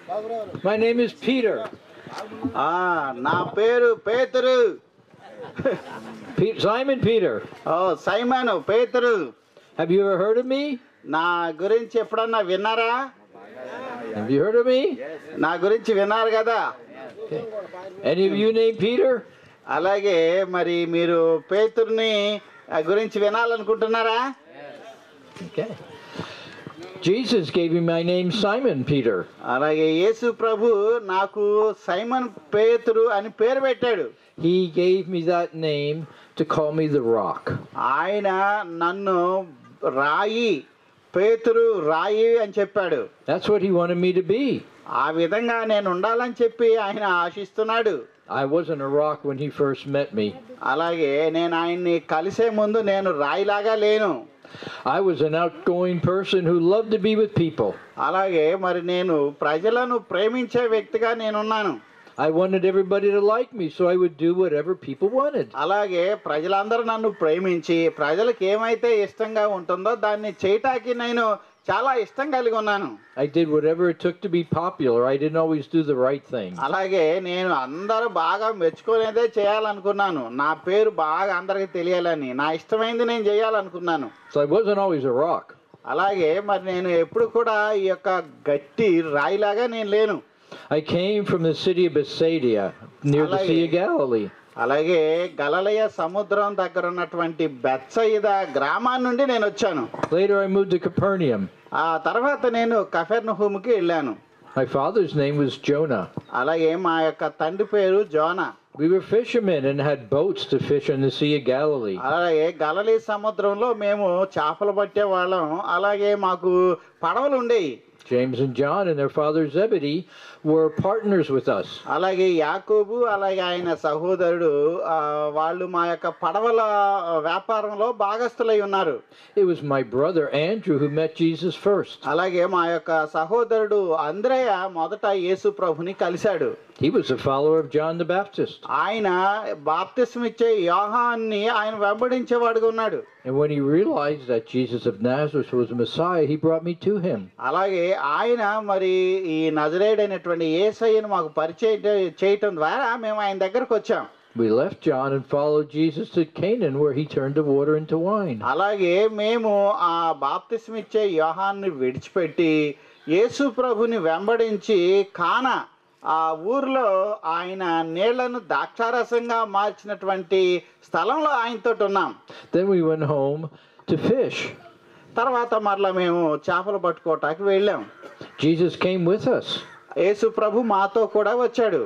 My name is Peter. ఆ, నా పేరు పేతురు Pe- Simon Peter. ఓ సైమన్ పేతురు Have you ever heard of me? నా గురించి ఎప్పుడన్నా విన్నారా Have you heard of me? నా గురించి విన్నారు కదా Any of you named Peter? అలాగే మరి మీరు పేతుర్ని ఆ, గురించి వినాలనుకుంటున్నారా Okay. Jesus gave me my name Simon Peter. అలాగే యేసు ప్రభు నాకు సైమన్ పేతురు అని పేరు పెట్టాడు He gave me that name to call me the rock. ఆయన నన్ను రాయి పేతురు రాయి అని చెప్పాడు That's what he wanted me to be. ఆ విధంగా నేను ఉండాలని చెప్పి ఆయన ఆశిస్తున్నాడు I wasn't a rock when he first met me. అలాగే నేను ఆయన్ని కలిసే ముందు నేను రాయిలాగా లేను I was an outgoing person who loved to be with people. అలాగే మరి నేను ప్రజలను ప్రేమించే వ్యక్తిగా నేనున్నాను I wanted everybody to like me, so I would do whatever people wanted. అలాగే ప్రజలందరూ నన్ను ప్రేమించి ప్రజలకు ఏమైతే ఇష్టంగా ఉంటుందో దాన్ని చేయటానికి నేను చాలా ఇష్టం కలిగి ఉన్నాను I did whatever it took to be popular. I didn't always do the right thing. అలాగే నేను అందరూ బాగా మెచ్చుకునేదే చేయాలనుకున్నాను నా పేరు బాగా అందరికి తెలియాలని నా ఇష్టమైంది నేను చేయాలనుకున్నాను So I wasn't always a rock. అలాగే మరి నేను ఎప్పుడు కూడా ఈ యొక్క గట్టి రాయిలాగా నేను లేను I came from the city of Bethsaida, near the Sea of Galilee. అలాగే గలలయ సముద్రం దగ్గర ఉన్నటువంటి బెత్సయిద గ్రామాన్ని నుండి నేను వచ్చాను Later, I moved to Capernaum. ఆ తర్వాత నేను కఫెర్నహూమ్కి వెళ్ళాను My father's name was Jonah. అలాగే మా యొక్క తండ్రి పేరు Jonah We were fishermen and had boats to fish in the Sea of Galilee. అలాగే గలలీ సముద్రంలో మేము చేపలు పట్టే వాళ్ళం అలాగే మాకు పడవలు ఉండేవి James and John and their father Zebedee were partners with us. అలాగే యాకోబు అలాగే ఆయన సహోదరుడు ఆ, వాళ్ళు మా యొక్క పడవల వ్యాపారంలో భాగస్థులై ఉన్నారు It was my brother Andrew who met Jesus first. అలాగే మా యొక్క సహోదరుడు అంద్రయ్య మొదట యేసు ప్రభుని కలిశాడు He was a follower of John the Baptist. ఆయన బాప్తిస్మ ఇచ్చే యోహాన్ని ఆయన వెంబడించేవాడుగా ఉన్నాడు And when he realized that Jesus of Nazareth was Messiah, he brought me to him. అలాగే ఆయన మరి ఈ నజరేడైనటువంటి ఏసయ్యను మాకు పరిచయం చేయటం ద్వారా మేము ఆయన దగ్గరకు వచ్చాం We left John and followed Jesus to Canaan, where he turned the water into wine. అలాగే మేము ఆ బాప్తిస్మ ఇచ్చే యోహాన్ని విడిచిపెట్టి యేసు ప్రభుని వెంబడించి కానా ఆ ఊర్లో ఆయన నీళ్లను ద్రాక్షారసంగా మార్చినటువంటి స్థలంలో ఆయనతో ఉన్నాం Then we went home to fish. తర్వాత మరలా మేము చేపలు పట్టుకోవటానికి వెళ్ళాం Jesus came with us. యేసు ప్రభు మాతో కూడా వచ్చాడు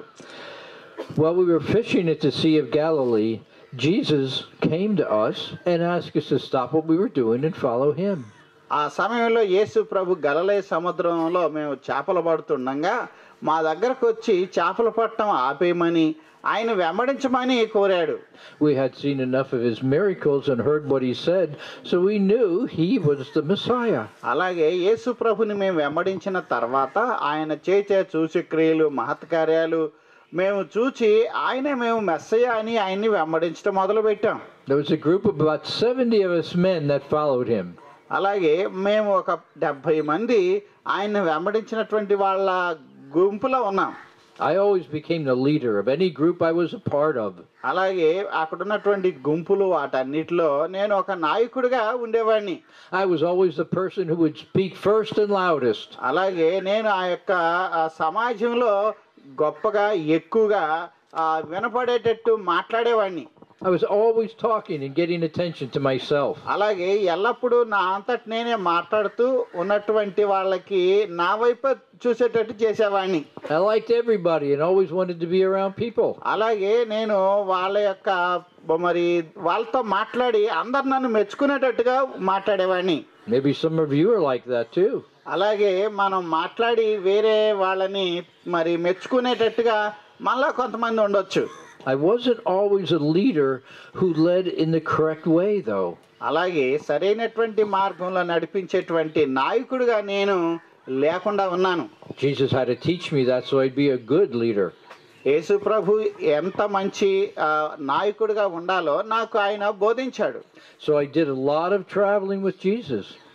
While we were fishing at the Sea of Galilee, Jesus came to us and asked us to stop what we were doing and follow him. ఆ సమయంలో యేసు ప్రభు గలలే సముద్రంలో మేము చేపలు పడుతుండగా మా దగ్గరకు వచ్చి చేపలు పట్టడం ఆపేయమని ఆయన వెంబడించమని కోరాడు We had seen enough of his miracles and heard what he said, so we knew he was the Messiah. అలాగే యేసు ప్రభుని మేము వెంబడించిన తర్వాత ఆయన చేసే సూచక్రియలు మహత్కార్యాలు మేము చూచి ఆయనే మేము మెస్సయ్య అని ఆయన్ని వెంబడించడం మొదలుపెట్టాం There was a group of about 70 of us men that followed him. అలాగే మేము ఒక డెబ్భై మంది ఆయన్ని వెంబడించినటువంటి వాళ్ళ గుంపులో ఉన్నాం I always became the leader of any group I was a part of. అలాగే అక్కడ ఉన్నటువంటి గుంపులు వాటన్నిటిలో నేను ఒక నాయకుడిగా ఉండేవాడిని I was always the person who would speak first and loudest. అలాగే నేను ఆ యొక్క ఆ సమాజంలో గొప్పగా ఎక్కువగా ఆ, వినపడేటట్టు మాట్లాడేవాడిని I was always talking and getting attention to myself. అలాగే ఎల్లప్పుడూ నా అంతటి నేనే మాట్లాడుతూ ఉన్నటువంటి వాళ్ళకి నా వైపు చూసేటట్టు చేసేవాడిని I liked everybody and always wanted to be around people. అలాగే నేను వాళ్ళ యొక్క మరి వాళ్ళతో మాట్లాడి అందరు నన్ను మెచ్చుకునేటట్టుగా మాట్లాడేవాడిని Maybe some of you are like that too. అలాగే మనం మాట్లాడి వేరే వాళ్ళని మరి మెచ్చుకునేటట్టుగా మళ్ళా కొంతమంది ఉండొచ్చు I wasn't always a leader who led in the correct way, though. అలాగే సరైనటువంటి మార్గంలో నడిపించేటువంటి నాయకుడిగా నేను లేకుండా ఉన్నాను Jesus had to teach me that so I'd be a good leader. యేసు ప్రభు ఎంత మంచి ఆ, నాయకుడిగా ఉండాలో నాకు ఆయన బోధించాడు So I did a lot of traveling with Jesus.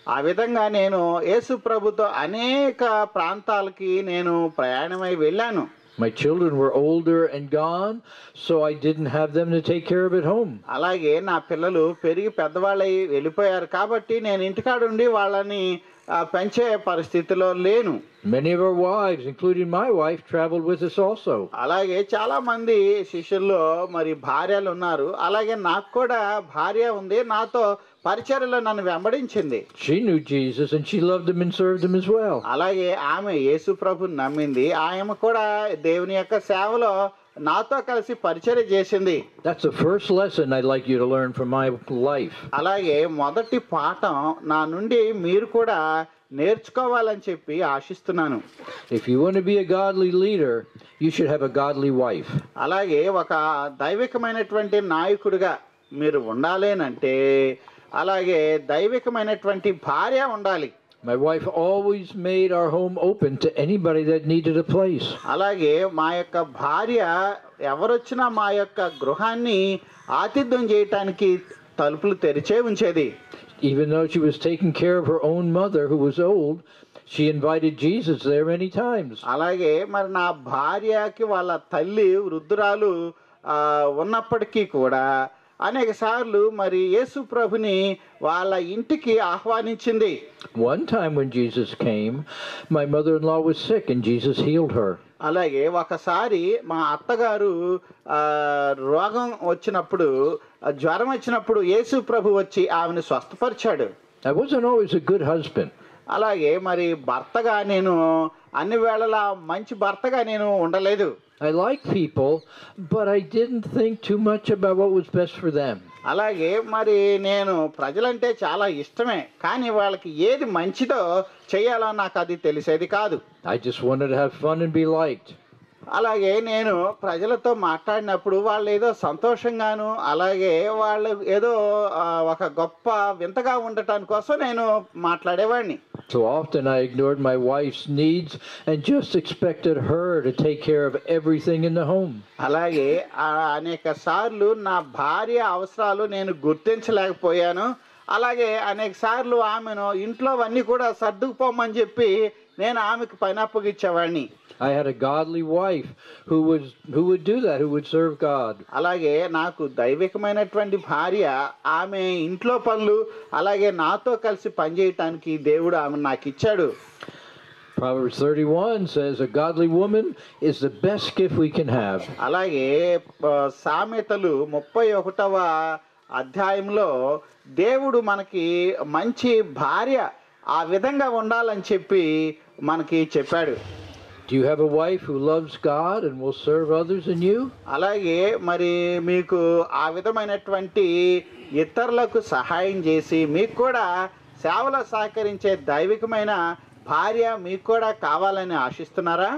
ఆ విధంగా నేను యేసు ప్రభుతో అనేక ప్రాంతాలకి నేను ప్రయాణమై వెళ్ళాను My children were older and gone, so I didn't have them to take care of at home. అలాగే నా పిల్లలు పెరిగి పెద్దవాళ్ళై వెళ్ళిపోయారు కాబట్టి నేను ఇంటికాడుండి వాళ్ళని ఆ, పెంచే పరిస్థితిలో లేను Many of our wives, including my wife, traveled with us also. అలాగే చాలా మంది శిష్యుల్లో మరి భార్యలు ఉన్నారు అలాగే నాకు కూడా భార్య ఉంది నాతో పరిచర్యలో నన్ను వెంబడించింది She knew Jesus and she loved him and served him as well. అలాగే ఆమె యేసు ప్రభుని నమ్మింది ఆమె కూడా దేవుని యొక్క సేవలో నాతో కలిసి పరిచర్య చేసింది That's the first lesson I'd like you to learn from my life. అలాగే మొదటి పాఠం నా నుండి మీరు కూడా నేర్చుకోవాలని చెప్పి ఆశిస్తున్నాను If you want to be a godly leader, you should have a godly wife. అలాగే ఒక దైవికమైనటువంటి నాయకుడిగా మీరు ఉండాలేనంటే అలాగే దైవికమైనటువంటి భార్య ఉండాలి My wife always made our home open to anybody that needed a place. అలాగే మా యొక్క భార్య ఎవరొచ్చినా మా యొక్క గృహాన్ని ఆతిథ్యం చేయటానికి తలుపులు తెరిచే ఉంచేది Even though she was taking care of her own mother, who was old, she invited Jesus there many times. అలాగే మరి నా భార్యకి వాళ్ళ తల్లి వృద్ధురాలు ఆ, ఉన్నప్పటికీ కూడా అనేక సార్లు మరి యేసు ప్రభుని వాళ్ళ ఇంటికి ఆహ్వానించింది One time when Jesus came, my mother in law was sick and Jesus healed her. అలాగే ఒకసారి మా అత్తగారు ఆ, రోగం వచ్చినప్పుడు ఆ, జ్వరం వచ్చినప్పుడు యేసు ప్రభు వచ్చి ఆమెను స్వస్థపరిచాడు I wasn't always a good husband. అలాగే మరి భర్తగా నేను అన్ని వేళలా మంచి భర్తగా నేను ఉండలేదు I liked people, but I didn't think too much about what was best for them. అలాగే మరి నేను ప్రజలంటే చాలా ఇష్టమే కానీ వాళ్ళకి ఏది మంచిదో చేయాలో నాకు అది తెలిసేది కాదు I just wanted to have fun and be liked. అలాగే నేను ప్రజలతో మాట్లాడినప్పుడు వాళ్ళు ఏదో సంతోషంగాను అలాగే వాళ్ళు ఏదో ఆ, ఒక గొప్ప వింతగా ఉండటాని కోసం నేను మాట్లాడేవాడిని So often I ignored my wife's needs and just expected her to take care of everything in the home. అలాగే ఆ అనేక సార్లు నా భార్య అవసరాలు నేను గుర్తించలేకపోయాను అలాగే అనేక సార్లు ఆమెను ఇంట్లోవన్నీ కూడా సర్దుకుపోమని చెప్పి నేను ఆమెకు పని అప్పగిచ్చేవాడిని I had a godly wife who was who would do that, who would serve God. అలాగే నాకు దైవికమైనటువంటి భార్య ఆమె ఇంట్లో పనులు అలాగే నాతో కలిసి పనిచేయటానికి దేవుడు ఆమె నాకు ఇచ్చాడు Proverbs 31 says a godly woman is the best gift we can have. అలాగే ఆ, సామెతలు ముప్పై ఒకటవ అధ్యాయంలో దేవుడు మనకి మంచి భార్య ఆ విధంగా ఉండాలని చెప్పి మనకి చెప్పాడు Do you have a wife who loves God and will serve others in you? అలాగే మరి మీకు ఆ విధమైనటువంటి ఇతరులకు సహాయం చేసి మీకు కూడా సేవలో సహకరించే దైవికమైన భార్య మీకు కూడా కావాలని ఆశిస్తున్నారా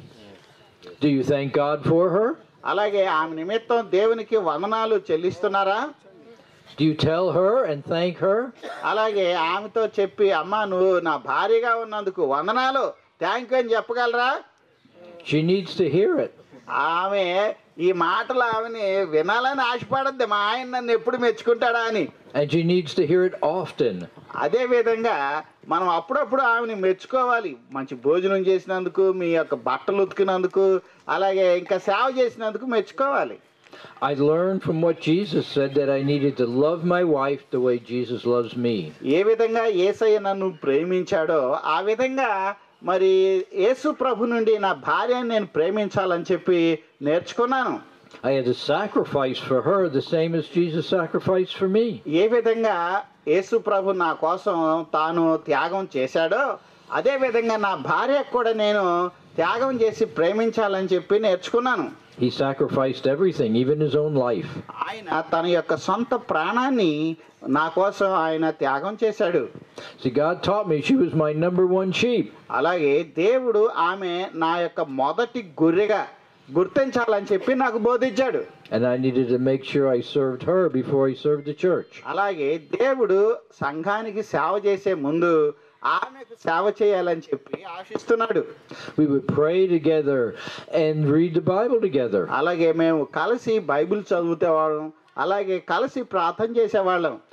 Do you thank God for her? అలాగే ఆమె నిమిత్తం దేవునికి వందనాలు చెల్లిస్తున్నారా Do you tell her and thank her? అలాగే ఆమెతో చెప్పి అమ్మా నువ్వు నా భార్యగా ఉన్నందుకు వందనాలు థ్యాంక్ యూ అని చెప్పగలరా She needs to hear it. ఆమె ఈ మాటలు ఆమెని వినాలని ఆశపడద్ది మా ఆయన నన్ను ఎప్పుడు మెచ్చుకుంటాడా అని And she needs to hear it often. అదే విధంగా మనం అప్పుడప్పుడు ఆమెని మెచ్చుకోవాలి మంచి భోజనం చేసినందుకు మీ యొక్క బట్టలు ఉతికినందుకు అలాగే ఇంకా సేవ చేసినందుకు మెచ్చుకోవాలి I learned from what Jesus said that I needed to love my wife the way Jesus loves me. ఏ విధంగా ఏసయ్య నన్ను ప్రేమించాడో ఆ విధంగా మరి యేసు ప్రభు నుండి నా భార్యని నేను ప్రేమించాలని చెప్పి నేర్చుకున్నాను I had to sacrifice for her the same as Jesus sacrificed for me. ఏ విధంగా యేసు ప్రభు నా కోసం తాను త్యాగం చేశాడో అదే విధంగా నా భార్యకు కూడా నేను త్యాగం చేసి ప్రేమించాలని చెప్పి నేర్చుకున్నాను He sacrificed everything, even his own life. ఆయన తన యొక్క సొంత ప్రాణాన్ని నా కోసం ఆయన త్యాగం చేశాడు See, God taught me she was my number one sheep. అలాగే దేవుడు ఆమె నా యొక్క మొదటి గొర్రెగా గుర్తించాలని చెప్పి నాకు బోధించాడు And I needed to make sure I served her before I served the church. అలాగే దేవుడు సంఘానికి సేవ చేసే ముందు ఆమెకు సేవ చేయాలని చెప్పి ఆశిస్తున్నాడు We would pray together and read the Bible together. అలాగే మేము కలిసి బైబిల్ చదువుతేవాళ్ళం అలాగే కలిసి ప్రార్థన చేసేవాళ్ళం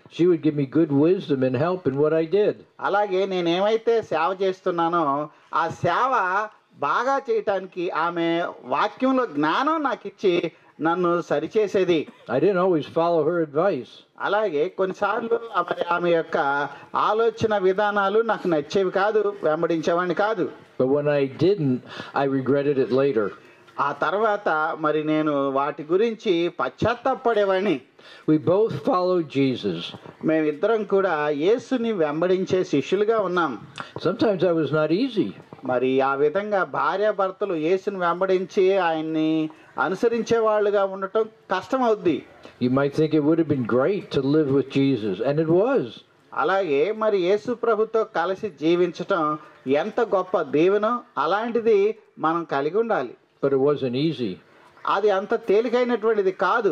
She would give me good wisdom and help in what I did. అలాగే నేనేమైతే సేవ చేస్తున్నానో ఆ సేవ బాగా చేయటానికి ఆమె వాక్యంలో జ్ఞానం నాకు ఇచ్చి నన్ను సరిచేసేది I didn't always follow her advice, అలాగే కొన్నిసార్లు మరి ఆమె యొక్క ఆలోచన విధానాలు నాకు నచ్చేవి కాదు వెంబడించేవాడిని కాదు but when I didn't, I regretted it later. ఆ తర్వాత మరి నేను వాటి గురించి పశ్చాత్తాపడేవాడిని We both followed Jesus. మేమిద్దరం కూడా యేసుని వెంబడించే శిష్యులుగా ఉన్నాం Sometimes that was not easy. మరి ఆ విధంగా భార్యాభర్తలు యేసుని వెంబడించి ఆయన్ని అనుసరించే వాళ్ళుగా ఉండటం కష్టం అవుద్ది You might think it would have been great to live with Jesus, and it was. అలాగే మరి యేసు ప్రభుతో కలిసి జీవించటం ఎంత గొప్ప దీవెనో అలాంటిది మనం కలిగి ఉండాలి But it wasn't easy. అది అంత తేలికైనటువంటిది కాదు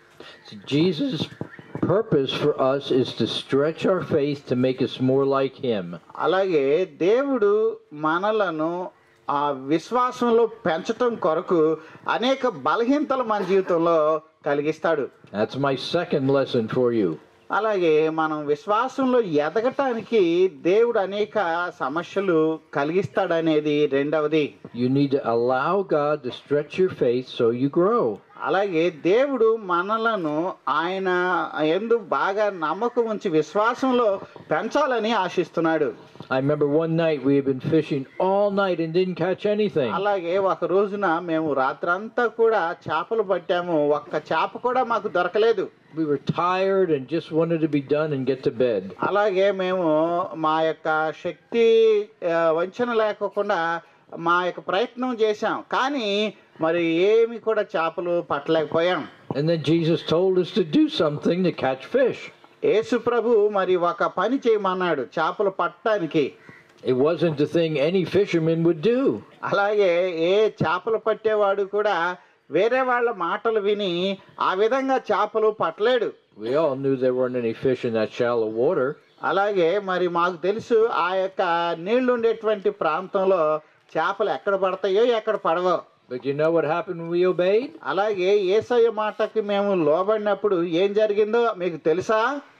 Jesus' purpose for us is to stretch our faith to make us more like Him. అలాగే దేవుడు మనలను ఆ విశ్వాసంలో పెంచటం కొరకు అనేక బలహీనతలు మన జీవితంలో కలిగిస్తాడు That's my second lesson for you. అలాగే మనం విశ్వాసంలో ఎదగటానికి దేవుడు అనేక సమస్యలు కలిగిస్తాడనేది రెండవది You need to allow God to stretch your faith so you grow. అలాగే దేవుడు మనలను ఆయన ఎందు బాగా నమ్మకం ఉంచి విశ్వాసంలో పెంచాలని ఆశిస్తున్నాడు I remember one night we had been fishing all night and didn't catch anything. అలాగే ఒక రోజున మేము రాత్రంతా కూడా చేపలు పట్టాము ఒక్క చేప కూడా మాకు దొరకలేదు We were tired and just wanted to be done and get to bed. అలాగే మేము మా యొక్క శక్తి ఆ, వంచన లేకోకుండా మా యొక్క ప్రయత్నం చేశాం కానీ మరి ఏమి కూడా చేపలు పట్టలేకపోయాం And then Jesus told us to do something to catch fish. యేసు ప్రభు మరి ఒక పని చేయమన్నాడు చేపలు పట్టడానికి It wasn't the thing any fisherman would do. అలాగే ఏ చేపలు పట్టేవాడు కూడా వేరే వాళ్ళ మాటలు విని ఆ విధంగా చేపలు పట్టలేడు We all knew there weren't any fish in that shallow water. అలాగే మరి మాకు తెలుసు ఆ యొక్క నీళ్లు ఉండేటువంటి ప్రాంతంలో చేపలు ఎక్కడ పడతాయో ఎక్కడ పడవో But you know what happened when we obeyed? అలాగే ఏసయ్య మాటకి మేము లోబడినప్పుడు ఏం జరిగిందో మీకు తెలుసా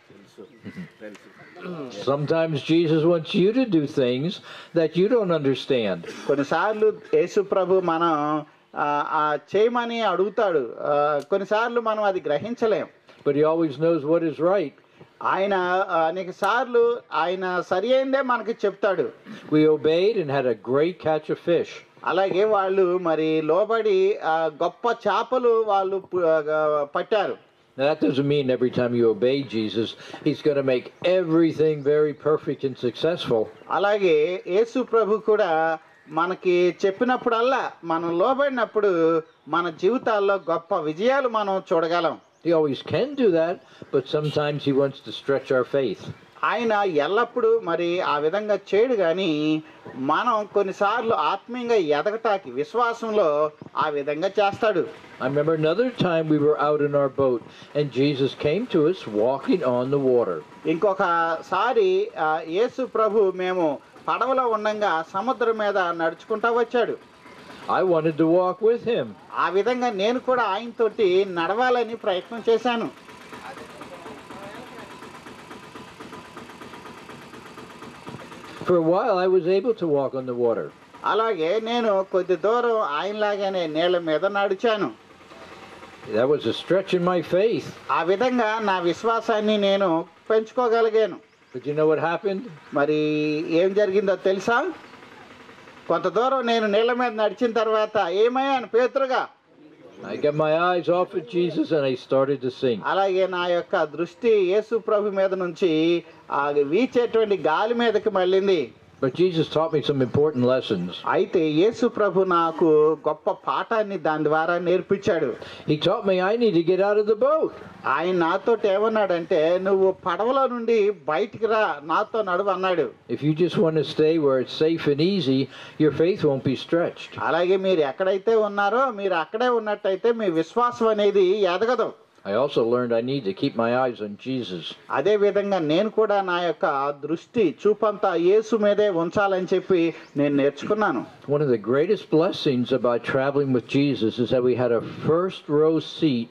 Sometimes Jesus wants you to do things that you don't understand. కొన్నిసార్లు యేసు ప్రభు మనం ఆ, ఆ చేయమని అడుగుతాడు ఆ, కొన్నిసార్లు మనం అది గ్రహించలేం But he always knows what is right. ఆయన అనేక సార్లు ఆయన సరి అయిందే మనకి చెప్తాడు We obeyed and had a great catch of fish. అలాగే వాళ్ళు మరి లోబడి ఆ, గొప్ప చేపలు వాళ్ళు పు- ఆ, పట్టారు Now, that doesn't mean every time you obey Jesus, he's going to make everything very perfect and successful. అలాగే యేసు ప్రభు కూడా మనకి చెప్పినప్పుడల్లా మనం లోబడినప్పుడు మన జీవితాల్లో గొప్ప విజయాలు మనం చూడగలం He always can do that, but sometimes he wants to stretch our faith. ఆయన ఎల్లప్పుడూ మరి ఆ విధంగా చేయడు కానీ మనం కొన్నిసార్లు ఆత్మీయంగా ఎదగటానికి విశ్వాసంలో ఆ విధంగా చేస్తాడు I remember another time we were out in our boat and Jesus came to us walking on the water. ఇంకొకసారి ఆ, యేసు ప్రభు మేము పడవలో ఉండంగా సముద్రం మీద నడుచుకుంటా వచ్చాడు I wanted to walk with him. ఆ విధంగా నేను కూడా ఆయనతోటి నడవాలని ప్రయత్నం చేశాను For a while, I was able to walk on the water. అలాగే నేను కొద్ది దూరం ఆయనలాగానే నీళ్ళ మీద నడిచాను That was a stretch in my faith. ఆ విధంగా నా విశ్వాసాన్ని నేను పెంచుకోగలిగాను But you know what happened? మరి ఏం జరిగిందో తెలుసా కొంత దూరం నేను నీళ్ళ మీద నడిచిన తర్వాత ఏమయ్యాను పేతురుగా I got my eyes off of Jesus and I started to sink. అలాగే నా యొక్క దృష్టి యేసు ప్రభు మీద నుంచి ఆ వీచేటువంటి గాలి మీదకి మళ్ళింది But Jesus taught me some important lessons. అయితే యేసు ప్రభు నాకు గొప్ప పాఠాన్ని దాని ద్వారా నేర్పించాడు He taught me I need to get out of the boat. ఆయన నాతో ఏమన్నాడంటే నువ్వు పడవలో నుండి బయటికి రా నాతో నడువు అన్నాడు If you just want to stay where it's safe and easy, your faith won't be stretched. అలాగే మీరు ఎక్కడైతే ఉన్నారో మీరు అక్కడే ఉన్నట్టయితే మీ విశ్వాసం అనేది ఎదగదు I also learned I need to keep my eyes on Jesus. అదే విధంగా నేను కూడా నా యొక్క దృష్టి చూపంతా యేసు మీదే ఉంచాలని చెప్పి నేను నేర్చుకున్నాను One of the greatest blessings about traveling with Jesus is that we had a first row seat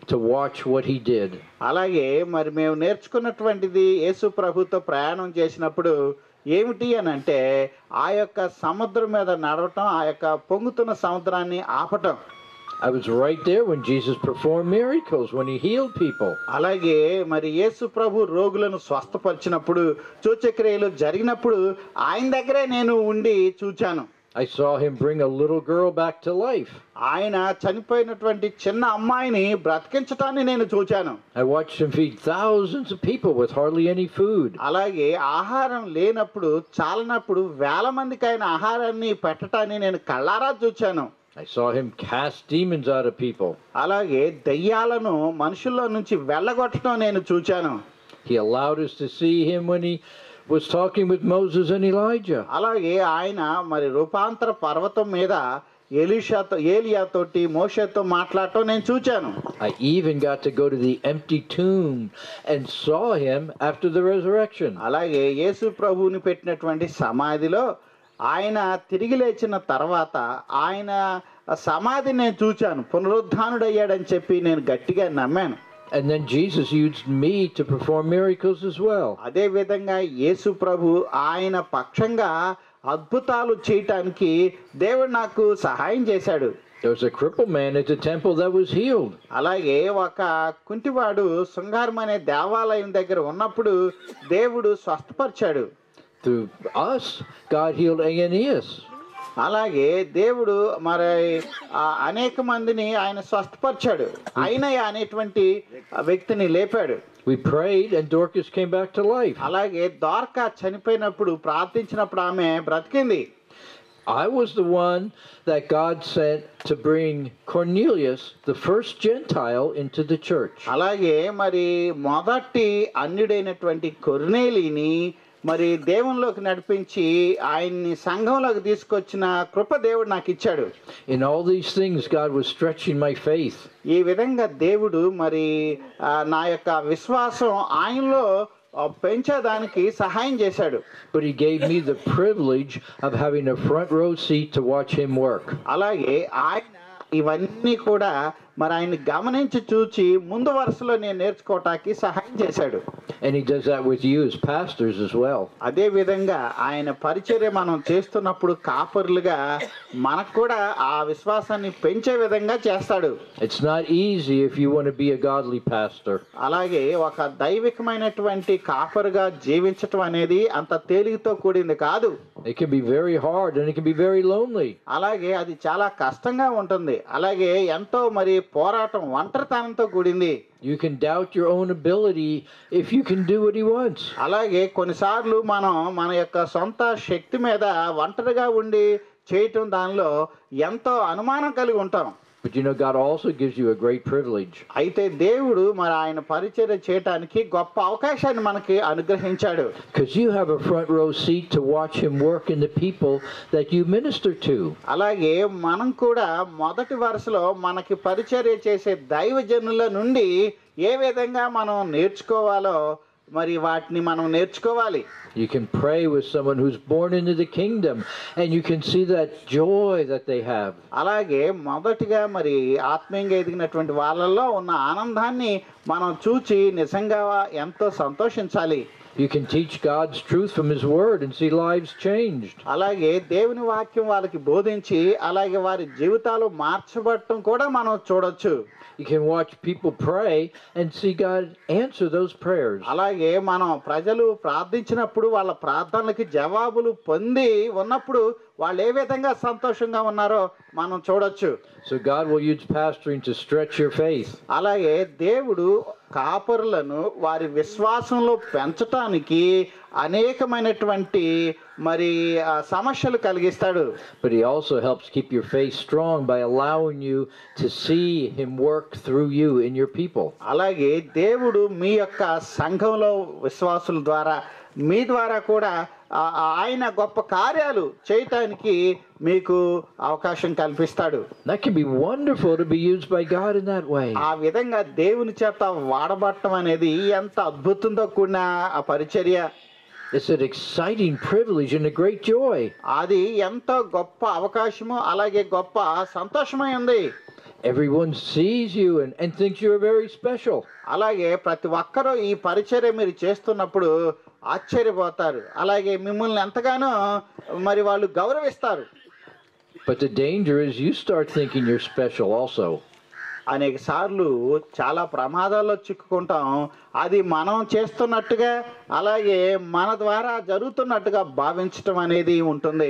to watch what he did. అలాగే మరి మేము నేర్చుకున్నటువంటిది యేసు ప్రభుతో ప్రయాణం చేసినప్పుడు ఏమిటి అని అంటే ఆ యొక్క సముద్రం మీద నడవటం ఆ యొక్క పొంగుతున్న సముద్రాన్ని ఆపటం I was right there when Jesus performed miracles, when he healed people. అలాగే మరి యేసు ప్రభు రోగులను స్వస్థపరిచినప్పుడు సూచక్రియలు జరిగినప్పుడు ఆయన దగ్గరే నేను ఉండి చూచాను I saw him bring a little girl back to life. ఆయన చనిపోయినటువంటి చిన్న అమ్మాయిని బ్రతికించటాన్ని నేను చూచాను I watched him feed thousands of people with hardly any food. అలాగే ఆహారం లేనప్పుడు చాలనప్పుడు వేల మందికి ఆయన ఆహారాన్ని పెట్టటాన్ని నేను కళ్ళారా చూచాను I saw him cast demons out of people. అలాగే దయ్యాలను మనుషుల్లో నుంచి వెళ్ళగొట్టడం నేను చూచాను He allowed us to see him when he was talking with Moses and Elijah. అలాగే ఆయన మరి రూపాంతర పర్వతం మీద ఎలీషాతో ఏలియాతోటి మోషతో మాట్లాడటం నేను చూచాను I even got to go to the empty tomb and saw him after the resurrection. అలాగే యేసు ప్రభువుని పెట్టినటువంటి సమాధిలో ఆయన తిరిగి లేచిన తర్వాత ఆయన సమాధి నేను చూచాను పునరుద్ధానుడయ్యాడని చెప్పి నేను గట్టిగా నమ్మాను And then Jesus used me to perform miracles as well. అదే విధంగా యేసు ప్రభు ఆయన పక్షంగా అద్భుతాలు చేయటానికి దేవుడు నాకు సహాయం చేశాడు There was a crippled man at the temple that was healed. అలాగే ఒక కుంటివాడు శృంగారం అనే దేవాలయం దగ్గర ఉన్నప్పుడు దేవుడు స్వస్థపరిచాడు Through us, God healed Aeneas. అలాగే దేవుడు మరి ఆ అనేక మందిని ఆయన స్వస్థపరిచాడు అయినయ్య అనేటువంటి వ్యక్తిని లేపాడు We prayed and Dorcas came back to life. అలాగే ద్వారకా చనిపోయినప్పుడు ప్రార్థించినప్పుడు ఆమె బ్రతికింది I was the one that God sent to bring Cornelius, the first Gentile, into the church. అలాగే మరి మొదటి అన్యుడైనటువంటి కొర్నేలిని మరి దేవునిలోకి నడిపించి ఆయన్ని సంఘంలోకి తీసుకొచ్చిన కృప దేవుడు నాకు ఇచ్చాడు In all these things, God was stretching my faith. ఈ విధంగా దేవుడు మరి ఆ, నా యొక్క విశ్వాసం ఆయనలో ఆ, పెంచేదానికి సహాయం చేశాడు But He gave me the privilege of having a front row seat to watch Him work. అలాగే ఆయన ఇవన్నీ కూడా మరి ఆయన గమనించి చూచి ముందు వరుసలో నేను నేర్చుకోవటానికి సహాయం చేశాడు And He does that with you as pastors as well. అదే విధంగా ఆయన పరిచర్య మనం చేస్తున్నప్పుడు కాపరులుగా మనకు కూడా ఆ విశ్వాసాన్ని పెంచే విధంగా చేస్తాడు It's not easy if you want to be a godly pastor. అలాగే ఒక దైవికమైనటువంటి కాపరుగా జీవించటం అనేది అంత తేలికతో కూడింది కాదు It can be very hard and it can be very lonely. అలాగే అది చాలా కష్టంగా ఉంటుంది అలాగే ఎంతో మరి పోరాటం ఒంటరితనంతో కూడింది You can doubt your own ability if you can do what He wants. అలాగే కొన్నిసార్లు మనం మన యొక్క సొంత శక్తి మీద ఒంటరిగా ఉండి చేయటం దానిలో ఎంతో అనుమానం కలిగి ఉంటాం But you know, God also gives you a great privilege. అయితే దేవుడు మరి ఆయన పరిచర్య చేయటానికి గొప్ప అవకాశాన్ని మనకి అనుగ్రహించాడు Because you have a front row seat to watch Him work in the people that you minister to. అలాగే మనం కూడా మొదటి వరుసలో మనకి పరిచర్య చేసే దైవజనుల నుండి ఏ విధంగా మనం నేర్చుకోవాలో మరి వాటిని మనం నేర్చుకోవాలి You can pray with someone who's born into the kingdom, and you can see that joy that they have. అలాగే మొదటిగా మరి ఆత్మీయంగా ఎదిగినటువంటి వాళ్ళల్లో ఉన్న ఆనందాన్ని మనం చూచి నిజంగా ఎంతో సంతోషించాలి You can teach God's truth from His Word and see lives changed. అలాగే దేవుని వాక్యం వాళ్ళకి బోధించి అలాగే వారి జీవితాలు మార్చబడటం కూడా మనం చూడొచ్చు You can watch people pray and see God answer those prayers. అలాగే మనం ప్రజలు ప్రార్థించినప్పుడు వాళ్ళ ప్రార్థనలకి జవాబులు పొంది ఉన్నప్పుడు వాళ్ళు ఏ విధంగా సంతోషంగా ఉన్నారో మనం చూడొచ్చు So God will use pastoring to stretch your faith. అలాగే దేవుడు కాపరులను వారి విశ్వాసంలో పెంచటానికి అనేకమైనటువంటి మరి ఆ, సమస్యలు కలిగిస్తాడు But He also helps keep your faith strong by allowing you to see Him work through you in your people. అలాగే దేవుడు మీ యొక్క సంఘంలో విశ్వాసుల ద్వారా మీ ద్వారా కూడా ఆ- ఆ ఆయన గొప్ప కార్యాలు చేయటానికి మీకు అవకాశం కల్పిస్తాడు That can be wonderful to be used by God in that way. ఆ విధంగా దేవుని చేత వాడబట్టం అనేది ఎంత అద్భుతంతో కూడిన ఆ పరిచర్య It's an exciting privilege and a great joy. అది ఎంతో గొప్ప అవకాశము అలాగే గొప్ప సంతోషమై ఉంది everyone sees you and, and thinks you're very special. అలాగే ప్రతి ఒక్కరూ ఈ పరిచర్య మీరు చేస్తున్నప్పుడు ఆశ్చర్యపోతారు అలాగే మిమ్మల్ని ఎంతగానో మరి వాళ్ళు గౌరవిస్తారు But the danger is you start thinking you're special also. అనేక సార్లు చాలా ప్రమాదాల్లో చిక్కుకుంటాం అది మనం చేస్తున్నట్టుగా అలాగే మన ద్వారా జరుగుతున్నట్టుగా భావించటం అనేది ఉంటుంది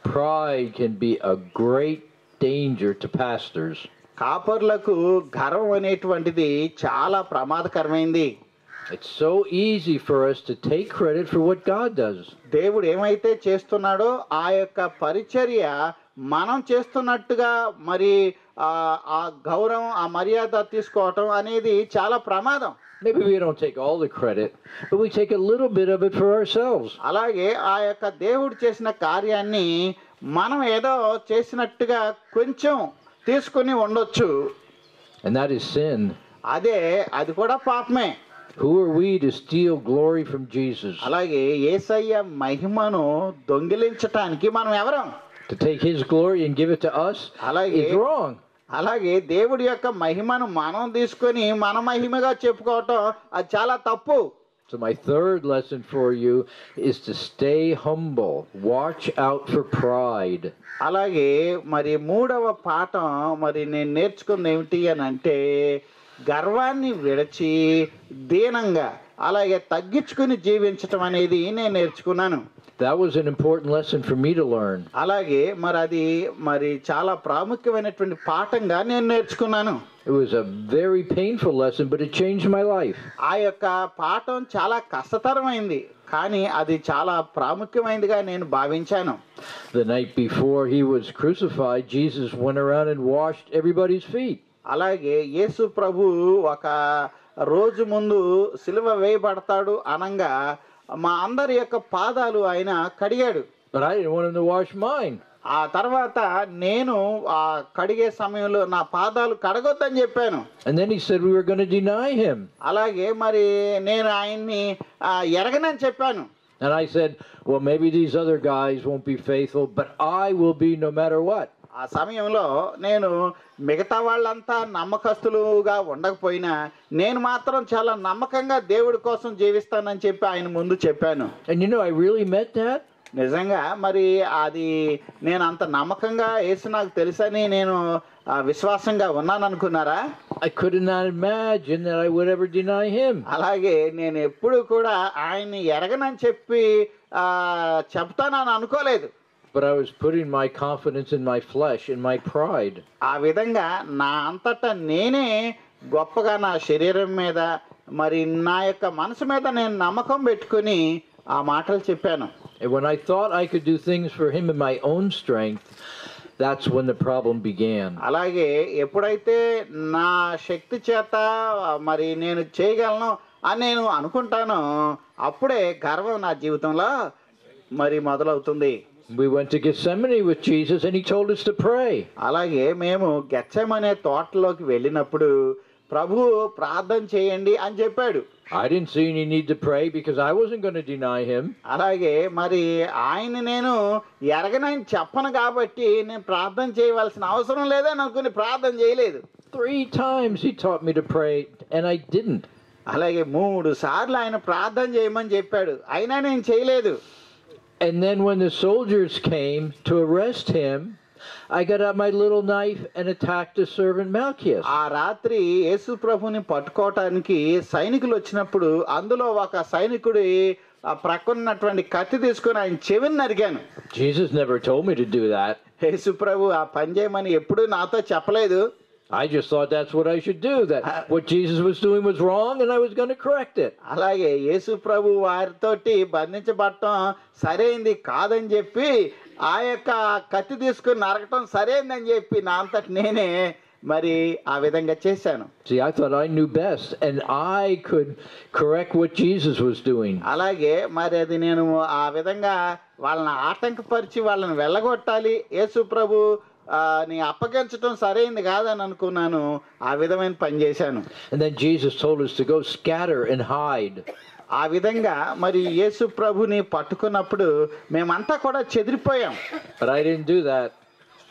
Pride can be a great danger to pastors. కాపర్లకు గర్వం అనేటువంటిది చాలా ప్రమాదకరమైంది It's so easy for us to take credit for what God does. దేవుడు ఏమైతే చేస్తున్నాడో ఆ యొక్క పరిచర్య మనం చేస్తున్నట్టుగా మరి ఆ ఆ గౌరవం ఆ మర్యాద తీసుకోవటం అనేది చాలా ప్రమాదం Maybe we don't take all the credit, but we take a little bit of it for ourselves. అలాగే ఆ యొక్క దేవుడు చేసిన కార్యాన్ని మనం ఏదో చేసినట్టుగా కొంచెం తీసుకుని ఉండొచ్చు And that is sin. అదే అది కూడా పాపమే Who are we to steal glory from Jesus? అలాగే ఏసయ్య మహిమను దొంగిలించటానికి మనం ఎవరం To take his glory and give it to us అలాగే is wrong. అలాగే దేవుడి యొక్క మహిమను మనం తీసుకొని మన మహిమగా చెప్పుకోవటం అది చాలా తప్పు So, my third lesson for you is to stay humble. Watch out for pride. అలాగే మరి మూడవ పాఠం మరి నేను నేర్చుకుంది ఏమిటి అని అంటే గర్వాన్ని విడచి దీనంగా అలాగే తగ్గించుకుని జీవించటం అనేది నేను నేర్చుకున్నాను That was an important lesson for me to learn. అలాగే మరి అది మరి చాలా ప్రాముఖ్యమైనటువంటి పాఠంగా నేను నేర్చుకున్నాను It was a very painful lesson, but it changed my life. ఆ యొక్క పాఠం చాలా కష్టతరమైంది కానీ అది చాలా ప్రాముఖ్యమైనదిగా నేను భావించాను The night before he was crucified, Jesus went around and washed everybody's feet. అలాగే యేసు ప్రభు ఒక రోజు ముందు సిలువ వేయబడతాడు అనంగా మా అందరి యొక్క పాదాలు ఆయన కడిగాడు But I didn't want him to wash mine. ఆ తర్వాత నేను ఆ కడిగే సమయంలో నా పాదాలు కడగొద్దని చెప్పాను And then he said we were going to deny him. అలాగే మరి నేను ఆయన్ని ఆ, ఎరగనని చెప్పాను And I said, well, maybe these other guys won't be faithful, but I will be no matter what. ఆ సమయంలో నేను మిగతా వాళ్ళంతా నమ్మకస్తులుగా ఉండకపోయినా నేను మాత్రం చాలా నమ్మకంగా దేవుడి కోసం జీవిస్తానని చెప్పి ఆయన ముందు చెప్పాను And you know, I really meant that. నిజంగా మరి అది నేను అంత నమ్మకంగా వేసి నాకు తెలుసని నేను ఆ, విశ్వాసంగా ఉన్నాను అనుకున్నారా I could not imagine that I would ever deny him. అలాగే నేను ఎప్పుడు కూడా ఆయన్ని ఎరగనని చెప్పి ఆ, చెప్తానని అనుకోలేదు But I was putting my confidence in my flesh, in my pride. ఆ విధంగా నా అంతటా నేనే గొప్పగా నా శరీరం మీద మరి నా యొక్క మనసు మీద నేను నమ్మకం పెట్టుకుని ఆ మాటలు చెప్పాను And when I thought I could do things for him in my own strength, that's when the problem began. అలాగే ఎప్పుడైతే నా శక్తి చేత మరి నేను చేయగలను అని నేను అనుకుంటానో అప్పుడే గర్వం నా జీవితంలో మరి మొదలవుతుంది We went to Gethsemane with Jesus, and he told us to pray. అలాగే మేము గెచ్చమనే తోటలోకి వెళ్ళినప్పుడు ప్రభు ప్రార్థన చేయండి అని చెప్పాడు I didn't see any need to pray because I wasn't going to deny him. అలాగే మరి ఆయన నేను ఎరగనని చెప్పను కాబట్టి నేను ప్రార్థన చేయవలసిన అవసరం లేదని అనుకుని ప్రార్థన చేయలేదు Three times he taught me to pray, and I didn't. అలాగే మూడు సార్లు ఆయన ప్రార్థన చేయమని చెప్పాడు అయినా నేను చేయలేదు And then when the soldiers came to arrest him, I got out my little knife and attacked the servant Malchus. ఆ రాత్రి యేసు ప్రభుని పట్టుకోవటానికి సైనికులు వచ్చినప్పుడు అందులో ఒక సైనికుడి ఆ ప్రక్కన్నటువంటి కత్తి తీసుకొని ఆయన చెవిని నరిగాను Jesus never told me to do that. యేసు ప్రభు ఆ పని చేయమని ఎప్పుడూ నాతో చెప్పలేదు I just thought that's what I should do. That what Jesus was doing was wrong, and I was going to correct it. అలాగే యేసు ప్రభు వారితోటి బంధించబడటం సరైంది కాదని చెప్పి ఆ యొక్క కత్తి తీసుకుని నరకటం సరైందని చెప్పి నా అంతటి నేనే మరి ఆ విధంగా చేశాను See, I thought I knew best, and I could correct what Jesus was doing. అలాగే మరి అది నేను ఆ విధంగా వాళ్ళని ఆటంకపరిచి వాళ్ళని వెళ్ళగొట్టాలి యేసు ప్రభు ఆ, ని అప్పగించటం సరైంది కాదని అనుకున్నాను ఆ విధమైన పని చేశాను And then Jesus told us to go scatter and hide. ఆ విధంగా మరి యేసు ప్రభుని పట్టుకున్నప్పుడు మేమంతా కూడా చెదిరిపోయాం But I didn't do that.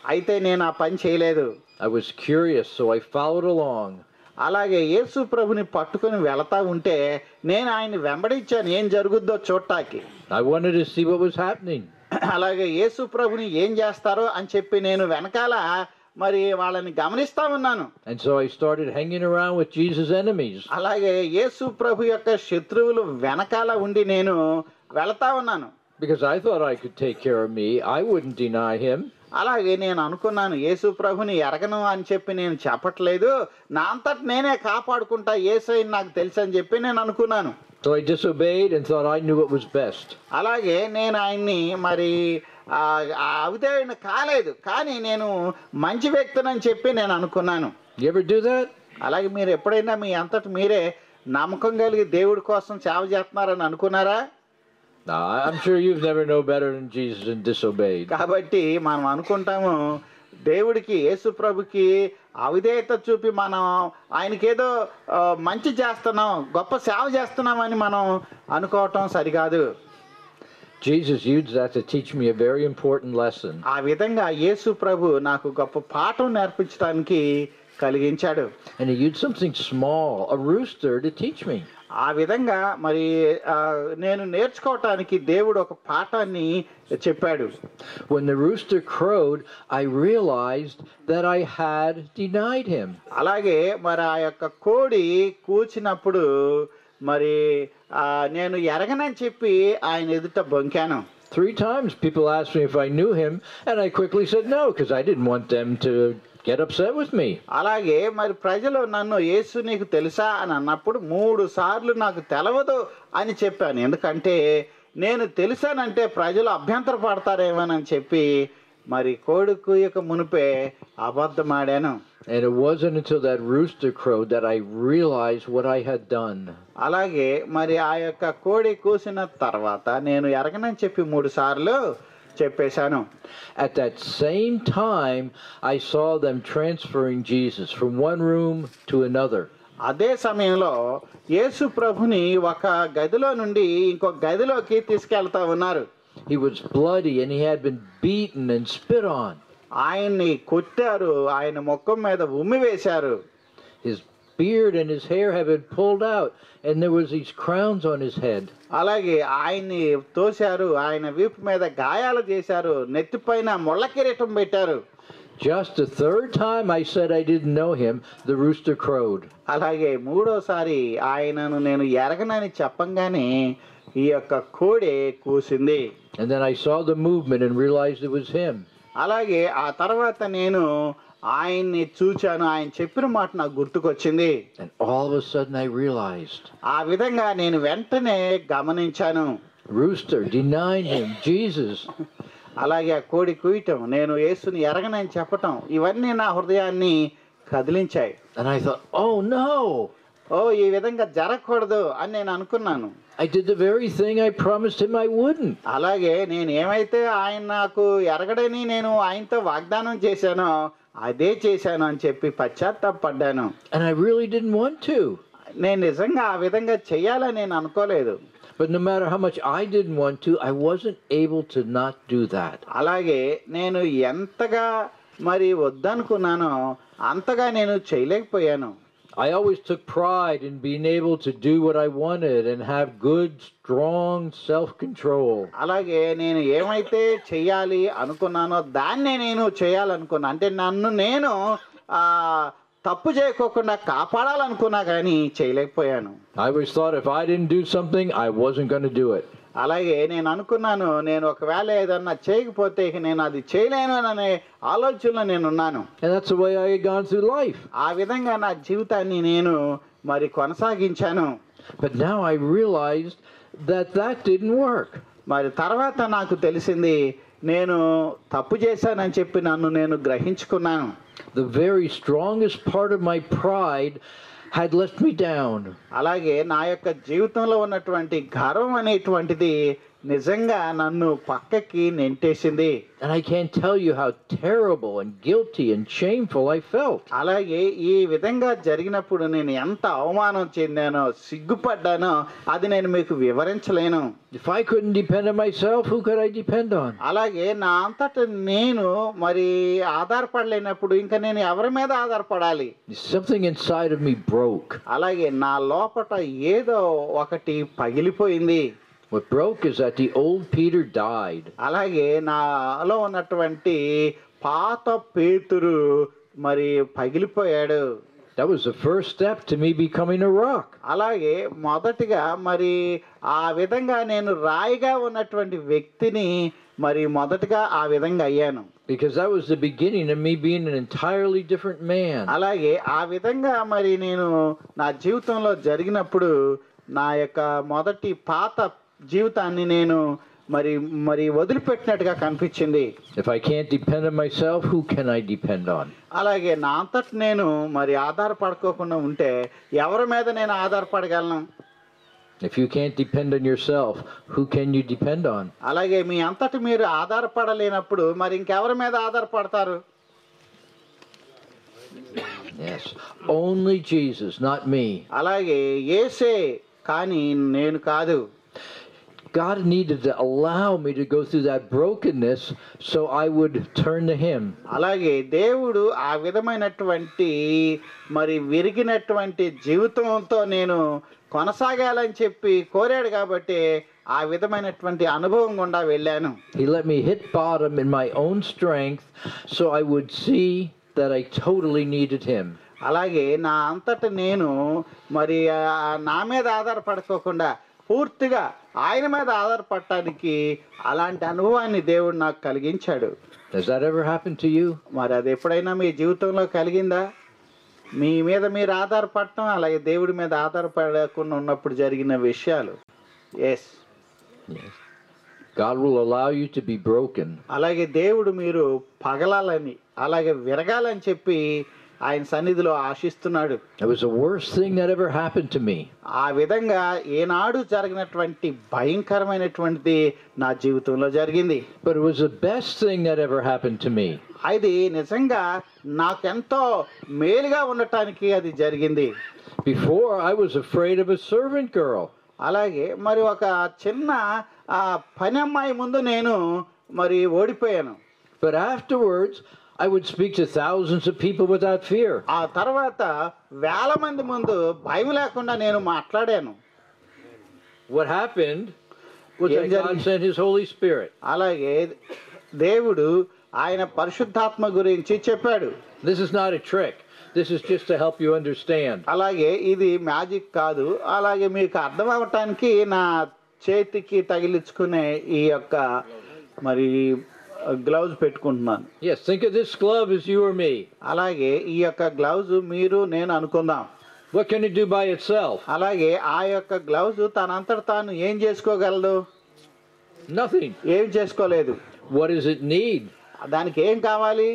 అయితే నేను ఆ పని చేయలేదు I was curious, so I followed along. అలాగే యేసు ప్రభుని పట్టుకొని వెళతా ఉంటే నేను ఆయన వెంబడించాను ఏం జరుగుద్దో చూడటానికి I wanted to see what was happening. అలాగే యేసు ప్రభుని ఏం చేస్తారో అని చెప్పి నేను వెనకాల మరి వాళ్ళని గమనిస్తా ఉన్నాను And so I started hanging around with Jesus' enemies. అలాగే యేసు ప్రభు యొక్క శత్రువులు వెనకాల ఉండి నేను వెళతా ఉన్నాను Because I thought I could take care of me. I wouldn't deny him. అలాగే నేను అనుకున్నాను యేసు ప్రభుని ఎరగను అని చెప్పి నేను చెప్పట్లేదు నా అంతట నేనే కాపాడుకుంటా ఏసై నాకు తెలుసు అని చెప్పి నేను అనుకున్నాను So I disobeyed and thought I knew what was best. అలాగే నేను ఆయన్ని మరి ఆ, ఆ అవిధేయుని కాలేదు కానీ నేను మంచి వ్యక్తినని చెప్పి నేను అనుకున్నాను You ever do that? అలాగే మీరు ఎప్పుడైనా మీ అంతటి మీరే నమ్మకం కలిగి దేవుడి కోసం సేవ చేస్తున్నారని అనుకున్నారా No, I'm sure you've never known better than Jesus and disobeyed. కాబట్టి మనం అనుకుంటాము దేవుడికి యేసు ప్రభుకి అవిధేయత చూపి మనం ఆయనకేదో ఆ, మంచి చేస్తున్నాం గొప్ప సేవ చేస్తున్నామని మనం అనుకోవటం సరికాదు Jesus used that to teach me a very important lesson. ఆ విధంగా యేసు ప్రభు నాకు గొప్ప పాఠం నేర్పించడానికి కలిగించాడు And he used something small, a rooster, to teach me. ఆ విధంగా మరి ఆ, నేను నేర్చుకోవటానికి దేవుడు ఒక పాఠాన్ని చెప్పాడు When the rooster crowed, I realized that I had denied him. అలాగే మరి ఆ యొక్క కోడి కూచినప్పుడు మరి ఆ, నేను ఎరగనని చెప్పి ఆయన ఎదుట బొంకాను Three times people asked me if I knew him, and I quickly said no because I didn't want them to get upset with me. అలాగే మరి ప్రజలు నన్ను యేసు నీకు తెలుసా అని అన్నప్పుడు మూడు సార్లు నాకు తెలవదు అని చెప్పాను ఎందుకంటే నేను తెలుసానంటే ప్రజలు అభ్యంతర పడతారేమోనని చెప్పి మరి కోడుకు యొక్క మునిపే అబద్ధమాడాను And it wasn't until that rooster crowed that I realized what I had done. అలాగే మరి ఆ యొక్క కోడి కూసిన తర్వాత నేను ఎరగనని చెప్పి మూడు సార్లు చెప్పేశాను At that same time, I saw them transferring Jesus from one room to another. అదే సమయంలో యేసు ప్రభుని ఒక గదిలో నుండి ఇంకొక గదిలోకి తీసుకెళ్తా ఉన్నారు He was bloody and he had been beaten and spit on. ఆయన్ని కొట్టారు ఆయన ముఖం మీద ఉమ్మి వేశారు His beard and his hair had been pulled out, and there was these crowns on his head. అలాగే ఆయన్ని తోశారు ఆయన వీపు మీద గాయాలు చేశారు నెత్తిపైన ముళ్ళ కిరీటం పెట్టారు Just the third time I said I didn't know him, the rooster crowed. అలాగే మూడోసారి ఆయనను నేను ఎరగనని చెప్పంగానే ఈ యొక్క కోడే కూసింది And then I saw the movement and realized it was him. అలాగే ఆ తర్వాత నేను ఆయన్ని చూచాను ఆయన చెప్పిన మాట నాకు గుర్తుకొచ్చింది And all of a sudden I realized ఆ విధంగా నేను వెంటనే గమనించాను Rooster denied him, Jesus. అలాగే ఆ కోడి కూయటం నేను యేసుని ఎరగనని చెప్పటం ఇవన్నీ నా హృదయాన్ని కదిలించాయి And I thought, oh no, ఓ ఈ విధంగా జరగకూడదు అని నేను అనుకున్నాను I did the very thing I promised him I wouldn't. అలాగే నేను ఏమైతే ఆయన నాకు ఎరగడని నేను ఆయనతో వాగ్దానం చేశానో అదే చేశాను అని చెప్పి పశ్చాత్తాపడ్డాను And I really didn't want to. నేను నిజంగా ఆ విధంగా చెయ్యాలని నేను అనుకోలేదు But no matter how much I didn't want to, I wasn't able to not do that. అలాగే నేను ఎంతగా మరి వద్దనుకున్నానో అంతగా నేను చేయలేకపోయాను I always took pride in being able to do what I wanted and have good, strong self control. అలాగే నేను ఏమైతే చెయ్యాలి అనుకున్నానో దాన్నే నేను చేయాలనుకున్నా అంటే నన్ను నేను ఆ, తప్పు చేయకోకుండా కాపాడాలనుకున్నా కానీ చేయలేకపోయాను I always thought if I didn't do something, I wasn't going to do it. అలాగే నేను అనుకున్నాను నేను ఒకవేళ ఏదన్నా చేయకపోతే ఇక నేను అది చేయలేను అనే ఆలోచనలో నేను ఉన్నాను And that's the way I had gone through life. ఆ విధంగా నా జీవితాన్ని నేను మరి కొనసాగించాను But now I realized that that didn't work. మరి తర్వాత నాకు తెలిసింది నేను తప్పు చేశానని చెప్పి నన్ను నేను గ్రహించుకున్నాను The very strongest part of my pride had let me down. అలాగే నా యొక్క జీవితంలో ఉన్నటువంటి గర్వం అనేటువంటిది నిజంగా నన్ను పక్కకి నెంటేసింది And I can't tell you how terrible and guilty and shameful I felt. అలాగే ఈ విధంగా జరిగినప్పుడు నేను ఎంత అవమానం చెందానో సిగ్గుపడ్డానో అది నేను మీకు వివరించలేను If I couldn't depend on myself, who could I depend on? అలాగే నా అంతట నేను మరి ఆధారపడలేనప్పుడు ఇంకా నేను ఎవరి మీద ఆధారపడాలి Something inside of me broke. అలాగే నా లోపట ఏదో ఒకటి పగిలిపోయింది What broke is that the old Peter died. అలాగే నాలో ఉన్నటువంటి పాత పేతురు మరి పగిలిపోయాడు That was the first step to me becoming a rock. అలాగే మొదటిగా మరి ఆ విధంగా నేను రాయిగా ఉన్నటువంటి వ్యక్తిని మరి మొదటగా ఆ విధంగా అయ్యాను Because that was the beginning of me being an entirely different man. అలాగే ఆ విధంగా మరి నేను నా జీవితంలో జరిగినప్పుడు నా యొక్క మొదటి పాత జీవితాన్ని నేను మరి మరి వదిలిపెట్టినట్టుగా కనిపించింది If I can't depend on myself, who can I depend on? అలాగే నా అంతట నేను మరి ఆధారపడుకోకుండా ఉంటే ఎవరి మీద నేను ఆధారపడగలను If you can't depend on yourself, who can you depend on? అలాగే మీ అంతటి మీరు ఆధారపడలేనప్పుడు మరి ఇంకెవరి మీద ఆధారపడతారు Yes. Only Jesus, not me. అలాగే ఏసే కానీ నేను కాదు God needed to allow me to go through that brokenness so I would turn to Him. అలాగే దేవుడు ఆ విధమైనటువంటి మరి విరిగినటువంటి జీవితంతో నేను కొనసాగాలని చెప్పి కోరాడు కాబట్టి ఆ విధమైనటువంటి అనుభవం గుండా వెళ్ళాను He let me hit bottom in my own strength so I would see that I totally needed Him. అలాగే నా అంతట నేను మరి ఆ నా మీద ఆధారపడుకోకుండా పూర్తిగా ఆయన మీద ఆధారపడటానికి అలాంటి అనుభవాన్ని దేవుడు నాకు కలిగించాడు Has that ever happened to you? మరి అది ఎప్పుడైనా మీ జీవితంలో కలిగిందా మీ మీద మీరు ఆధారపడటం అలాగే దేవుడి మీద ఆధారపడకుండా ఉన్నప్పుడు జరిగిన విషయాలు yes Yes. God will allow you to be broken అలాగే దేవుడు మీరు పగలాలని అలాగే విరగాలని చెప్పి ఆయన సన్నిధిలో ఆశిస్తున్నాడు It was the worst thing that ever happened to me. ఆ విధంగా ఏనాడు జరిగినటువంటి భయంకరమైనటువంటిది నా జీవితంలో జరిగింది But it was the best thing that ever happened to me. అది నిజంగా నాకెంతో మేలుగా ఉండటానికి అది జరిగింది Before, I was afraid of a servant girl. అలాగే మరి ఒక చిన్న ఆ, పని అమ్మాయి ముందు నేను మరి ఓడిపోయాను But afterwards, I would speak to thousands of people without fear. ఆ తర్వాత వేల మంది ముందు భయం లేకుండా నేను మాట్లాడాను What happened was Yeah, that yeah. God sent His Holy Spirit. అలాగే దేవుడు ఆయన పరిశుద్ధాత్మ గురించి చెప్పాడు This is not a trick. This is just to help you understand. అలాగే ఇది మ్యాజిక్ కాదు అలాగే మీకు అర్థం అవ్వటానికి నా చేతికి తగిలించుకునే ఈ యొక్క మరి గ్లౌజ్ పెట్టుకుంటున్నాను Yes, think of this glove as you or me. అలాగే ఈ యొక్క గ్లౌజ్ మీరు నేను అనుకుందాం What can it do by itself? అలాగే ఆ యొక్క గ్లౌజ్ తనంతట తాను ఏం చేసుకోగలదు Nothing. ఏం చేసుకోలేదు What does it need? దానికి ఏం కావాలి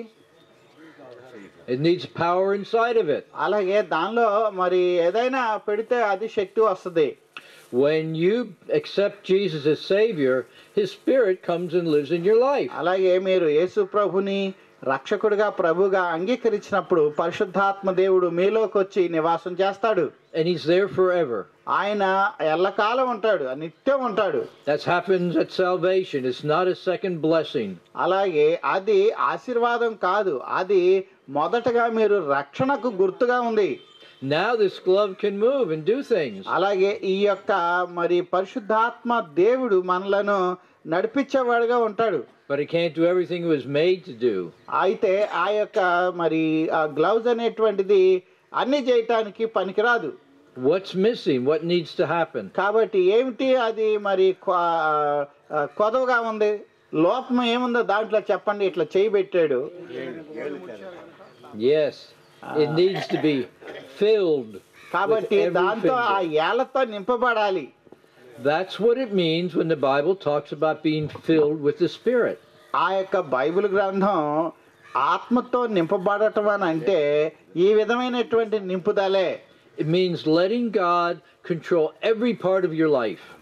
It needs power inside of it. అలాగే దానిలో మరి ఏదైనా పెడితే అది శక్తి వస్తుంది When you accept Jesus as Savior, His Spirit comes and lives in your life. అలాగే మీరు యేసు ప్రభుని రక్షకుడిగా ప్రభుగా అంగీకరించినప్పుడు పరిశుద్ధాత్మ దేవుడు మీలోకి వచ్చి నివాసం చేస్తాడు And He's there forever. ఆయన ఎల్లకాలం ఉంటాడు నిత్యం ఉంటాడు That happens at salvation. It's not a second blessing. అలాగే అది ఆశీర్వాదం కాదు అది మొదటగా మీరు రక్షణకు గుర్తుగా ఉంది Now this glove can move and do things. అలాగే ఈ యొక్క మరి పరిశుద్ధాత్మ దేవుడు మనలను నడిపించేవాడుగా ఉంటాడు But it can't do everything it was made to do. అయితే ఆ యొక్క మరి ఆ గ్లౌజ్ అనేటువంటిది అన్ని చేయటానికి పనికిరాదు What's missing? What needs to happen? కాబట్టి ఏమిటి అది మరి కొ- ఆ, కొదవగా ఉంది లోపం ఏముందో దాంట్లో చెప్పండి ఇట్లా చేయి పెట్టాడు Yes, it needs to be filled. కాబట్టి with every దాంతో ఆ finger. ఏళ్లతో నింపబడాలి That's what it means when the Bible talks about being filled with the Spirit. ఆ యొక్క బైబిల్ గ్రంథం ఆత్మతో నింపబడటం అని అంటే ఈ విధమైనటువంటి నింపుదలే It means letting God control every part of your life.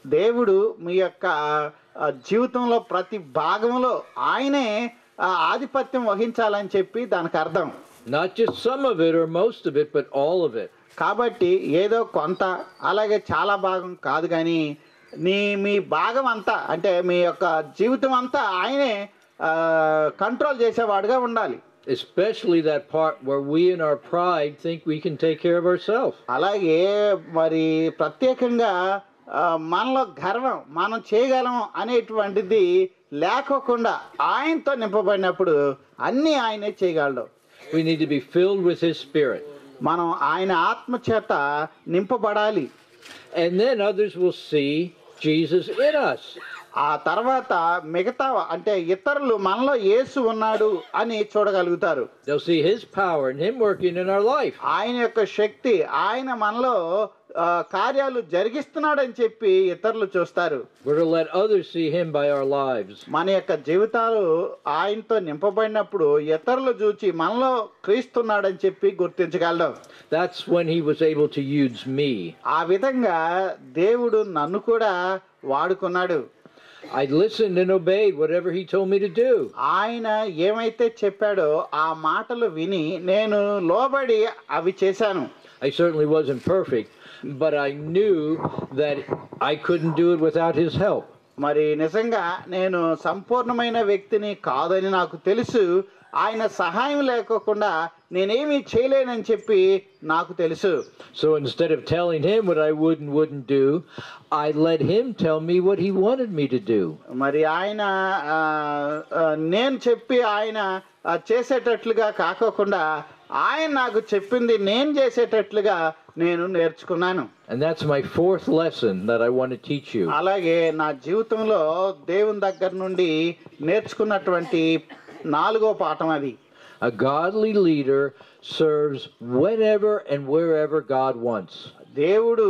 దేవుడు మీ యొక్క ఆ, జీవితంలో ప్రతి భాగంలో ఆయనే ఆ, ఆధిపత్యం వహించాలని చెప్పి దానికి అర్థం Not just some of it or most of it, but all of it. కాబట్టి ఏదో కొంత అలాగే చాలా భాగం కాదు కానీ నీ మీ భాగం అంతా అంటే మీ యొక్క జీవితం అంతా ఆయనే ఆ, కంట్రోల్ చేసేవాడుగా ఉండాలి Especially that part where we in our pride think we can take care of ourselves. అలాగే మరి ప్రత్యేకంగా ఆ, మనలో గర్వం మనం చేయగలం అనేటువంటిది లేకోకుండా ఆయనతో నింపబడినప్పుడు అన్నీ ఆయనే చేయగలడు We need to be filled with His Spirit. మనం ఆయన ఆత్మ చేత నింపబడాలి And then others will see Jesus in us. ఆ తర్వాత మిగతా అంటే ఇతరులు మనలో యేసు ఉన్నాడు అని చూడగలుగుతారు They'll see His power and Him working in our life. ఆయన యొక్క శక్తి ఆయన మనలో ఆ, కార్యాలు జరిగిస్తున్నాడని చెప్పి ఇతరులు చూస్తారు We're to let others see Him by our lives. మన యొక్క జీవితాలు ఆయనతో నింపబడినప్పుడు ఇతరులు చూచి మనలో క్రీస్తున్నాడని చెప్పి గుర్తించగలడం That's when He was able to use me. ఆ విధంగా దేవుడు నన్ను కూడా వాడుకున్నాడు I listened and obeyed whatever He told me to do. ఆయన ఏమైతే చెప్పాడో ఆ మాటలు విని నేను లోబడి అవి చేశాను I certainly wasn't perfect, but I knew that I couldn't do it without His help. మరి నిజంగా నేను సంపూర్ణమైన వ్యక్తిని కాదని నాకు తెలుసు ఆయన సహాయం లేకోకుండా నేనేమీ చేయలేనని చెప్పి నాకు తెలుసు So instead of telling Him what I would and wouldn't do, I let Him tell me what He wanted me to do. మరి ఆయన ఆ, ఆ, నేను చెప్పి ఆయన ఆ, చేసేటట్లుగా కాకోకుండా ఆయన నాకు చెప్పింది నేను చేసేటట్లుగా నేను నేర్చుకున్నాను And that's my fourth lesson that I want to teach you. అలాగే నా జీవితంలో దేవుని దగ్గర నుండి నేర్చుకున్నటువంటి నాలుగో పాఠం అది A godly leader serves whenever and wherever God wants. దేవుడు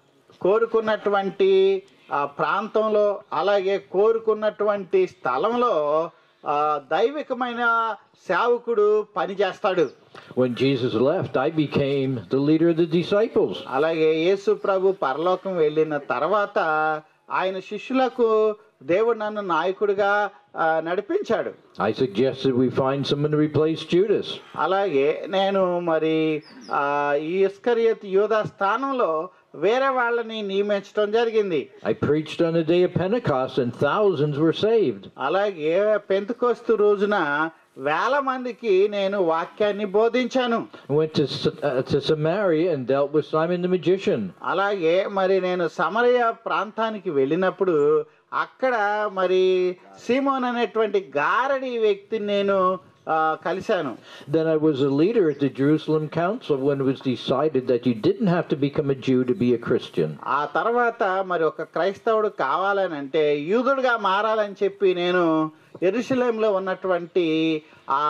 కోరుకున్నటువంటి ఆ ప్రాంతంలో అలాగే కోరుకున్నటువంటి స్థలంలో ఆ, దైవికమైన సేవకుడు పనిచేస్తాడు When Jesus left, I became the leader of the disciples. అలాగే యేసు ప్రభు పరలోకం వెళ్ళిన తర్వాత ఆయన శిష్యులకు దేవుడు నన్ను నాయకుడిగా ఆ, నడిపించాడు I suggested we find someone to replace Judas. అలాగే నేను మరి ఆ, ఈ ఇస్కరియత్ యూదా స్థానంలో వేరే వాళ్ళని నియమించడం జరిగింది I preached on the day of Pentecost and thousands were saved. అలాగే పెంతుకొస్తు రోజున వేల మందికి నేను వాక్యాన్ని బోధించాను I went to, S- uh, to Samaria and dealt with Simon the magician. అలాగే మరి నేను సమరయ ప్రాంతానికి వెళ్ళినప్పుడు అక్కడ మరి సీమోన్ అనేటువంటి గారడి వ్యక్తిని నేను ఆ, కలిశాను Then I was a leader at the Jerusalem Council when it was decided that you didn't have to become a Jew to be a Christian. ఆ తర్వాత మరి ఒక క్రైస్తవుడు కావాలని అంటే యూదుడుగా మారాలని చెప్పి నేను ఎరుసలేంలో ఉన్నటువంటి ఆ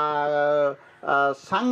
ఆ, సంఘ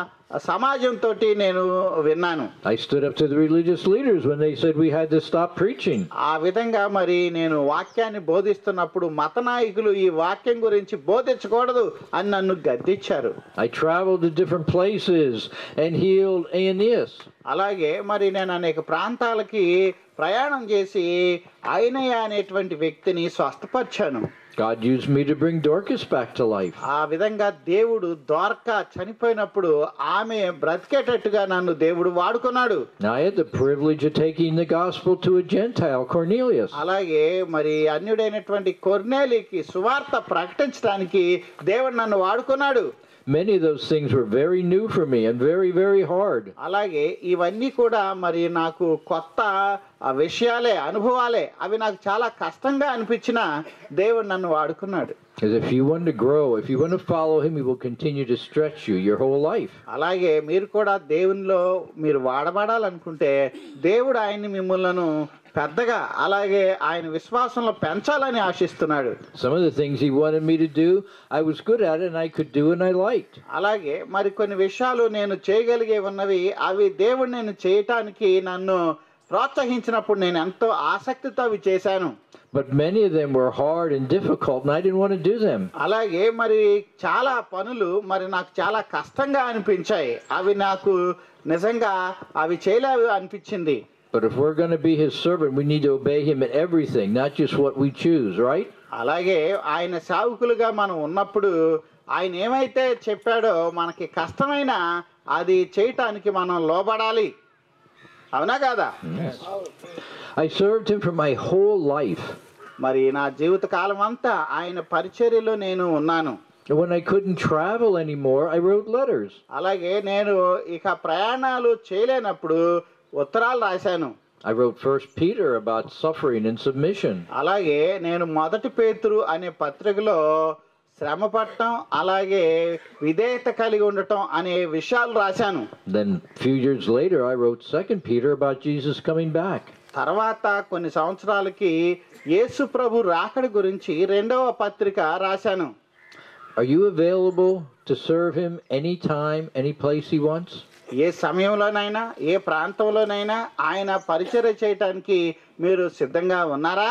సమాజంతో నేను విన్నాను I stood up to the religious leaders when they said we had to stop preaching. ఆ విధంగా మరి నేను వాక్యాన్ని బోధిస్తున్నప్పుడు మత నాయకులు ఈ వాక్యం గురించి బోధించకూడదు అని నన్ను గద్దించారు I traveled to different places and healed Aeneas. అలాగే మరి నేను అనేక ప్రాంతాలకి ప్రయాణం చేసి అయినయ్య అనేటువంటి వ్యక్తిని స్వస్థపరిచాను God used me to bring Dorcas back to life. ఆ విధంగా దేవుడు ద్వారక చనిపోయినప్పుడు ఆమె బ్రతికేటట్టుగా నన్ను దేవుడు వాడుకున్నాడు Now, I had the privilege of taking the gospel to a Gentile, Cornelius. అలాగే మరి అన్యుడైనటువంటి కొర్నేలికి సువార్త ప్రకటించడానికి దేవుడు నన్ను వాడుకున్నాడు Many of those things were very new for me and very, very hard. అలాగే ఇవన్నీ కూడా మరి నాకు కొత్త ఆ, విషయాలే అనుభవాలే అవి నాకు చాలా కష్టంగా అనిపించిన దేవుడు నన్ను వాడుకున్నాడు Because if you want to grow, if you want to follow Him, He will continue to stretch you your whole life. అలాగే మీరు కూడా దేవునిలో మీరు వాడబడాలనుకుంటే దేవుడు ఆయన్ని మిమ్మల్ని పెద్దగా అలాగే ఆయన విశ్వాసంలో పెంచాలని ఆశిస్తున్నాడు Some of the things He wanted me to do, I was good at it and I could do and I liked. అలాగే మరి కొన్ని విషయాలు నేను చేయగలిగే ఉన్నవి అవి దేవుడు నేను చేయటానికి నన్ను ప్రోత్సహించినప్పుడు నేను ఎంతో ఆసక్తితో అవి చేశాను But many of them were hard and difficult, and I didn't want to do them. అలాగే మరి చాలా పనులు మరి నాకు చాలా కష్టంగా అనిపించాయి అవి నాకు నిజంగా అవి చేయలేవు అనిపించింది But if we're going to be his servant, we need to obey him in everything, not just what we choose, right? అలాగే ఆయన సేవకులుగా మనం ఉన్నప్పుడు ఆయన ఏమైతే చెప్పాడో మనకి కష్టమైన అది చేయటానికి మనం లోబడాలి అవునా కాదా I served him for my whole life. మరి నా జీవిత కాలం అంతా ఆయన పరిచర్యలో నేను ఉన్నాను And when I couldn't travel anymore, I wrote letters. అలాగే నేను ఇక ప్రయాణాలు చేయలేనప్పుడు ఉత్తరాలు రాశాను I wrote First Peter about suffering and submission. అలాగే నేను మొదటి పేతురు అనే పత్రికలో శ్రమ పడటం అలాగే విధేయత కలిగి ఉండటం అనే విషయాలు రాశాను Then a few years later, I wrote Second Peter about Jesus coming back. తర్వాత కొన్ని సంవత్సరాలకి యేసు ప్రభు రాకడి గురించి రెండవ పత్రిక రాశాను Are you available to serve him anytime, any place he wants? ఏ సమయంలోనైనా ఏ ప్రాంతంలోనైనా ఆయన పరిచర్య చేయటానికి మీరు సిద్ధంగా ఉన్నారా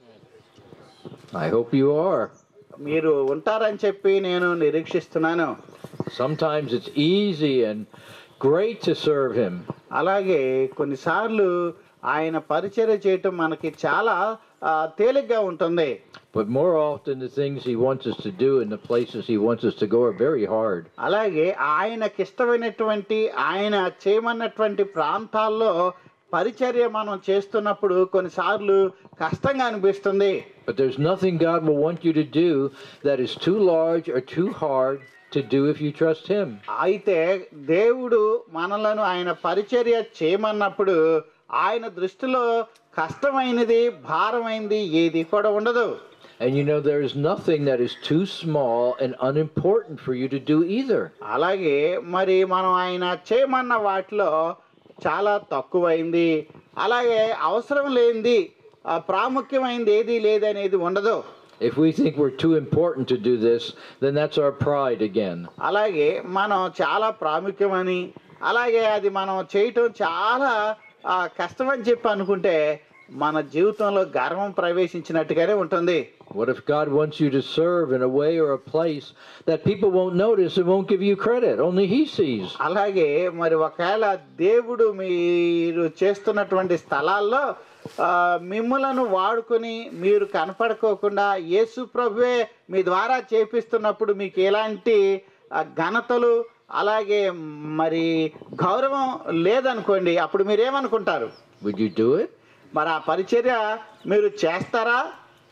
I hope you are. మీరు ఉంటారని చెప్పి నేను నిరీక్షిస్తున్నాను Sometimes it's easy and great to serve him. అలాగే కొన్నిసార్లు ఆయన పరిచర్య చేయటం మనకి చాలా ఆ, తేలిగ్గా ఉంటుంది But more often, the things he wants us to do and the places he wants us to go are very hard. అలాగే ఆయనకి ఇష్టమైనటువంటి ఆయన చేయమన్నటువంటి ప్రాంతాల్లో పరిచర్య మనం చేస్తున్నప్పుడు కొన్నిసార్లు కష్టంగా అనిపిస్తుంది But there's nothing God will want you to do that is too large or too hard to do if you trust him. అయితే దేవుడు మనలను ఆయన పరిచర్య చేయమన్నప్పుడు ఆయన దృష్టిలో కష్టమైనది భారమైంది ఏది కూడా ఉండదు And you know, there is nothing that is too small and unimportant for you to do either. అలాగే మరి మనం ఆయన చేయమన్న వాటిలో చాలా తక్కువైంది అలాగే అవసరం లేనిది ఆ, ప్రాముఖ్యమైనది ఏది లేదనేది ఉండదు If we think we're too important to do this, then that's our pride again. అలాగే మనం చాలా ప్రాముఖ్యమని అలాగే అది మనం చేయటం చాలా ఆ, కష్టమని చెప్పి అనుకుంటే మన జీవితంలో గర్వం ప్రవేశించినట్టుగానే ఉంటుంది What if God wants you to serve in a way or a place that people won't notice and won't give you credit? Only He sees. అలాగే మరి ఒకవేళ దేవుడు మీరు చేస్తున్నటువంటి స్థలాల్లో ఆ, మిమ్ములను వాడుకొని మీరు కనపడుకోకుండా యేసు ప్రభువే మీ ద్వారా చేపిస్తున్నప్పుడు మీకు ఎలాంటి ఆ, ఘనతలు అలాగే మరి గౌరవం లేదనుకోండి అప్పుడు మీరేమనుకుంటారు Would you do it? మరి ఆ పరిచర్య మీరు చేస్తారా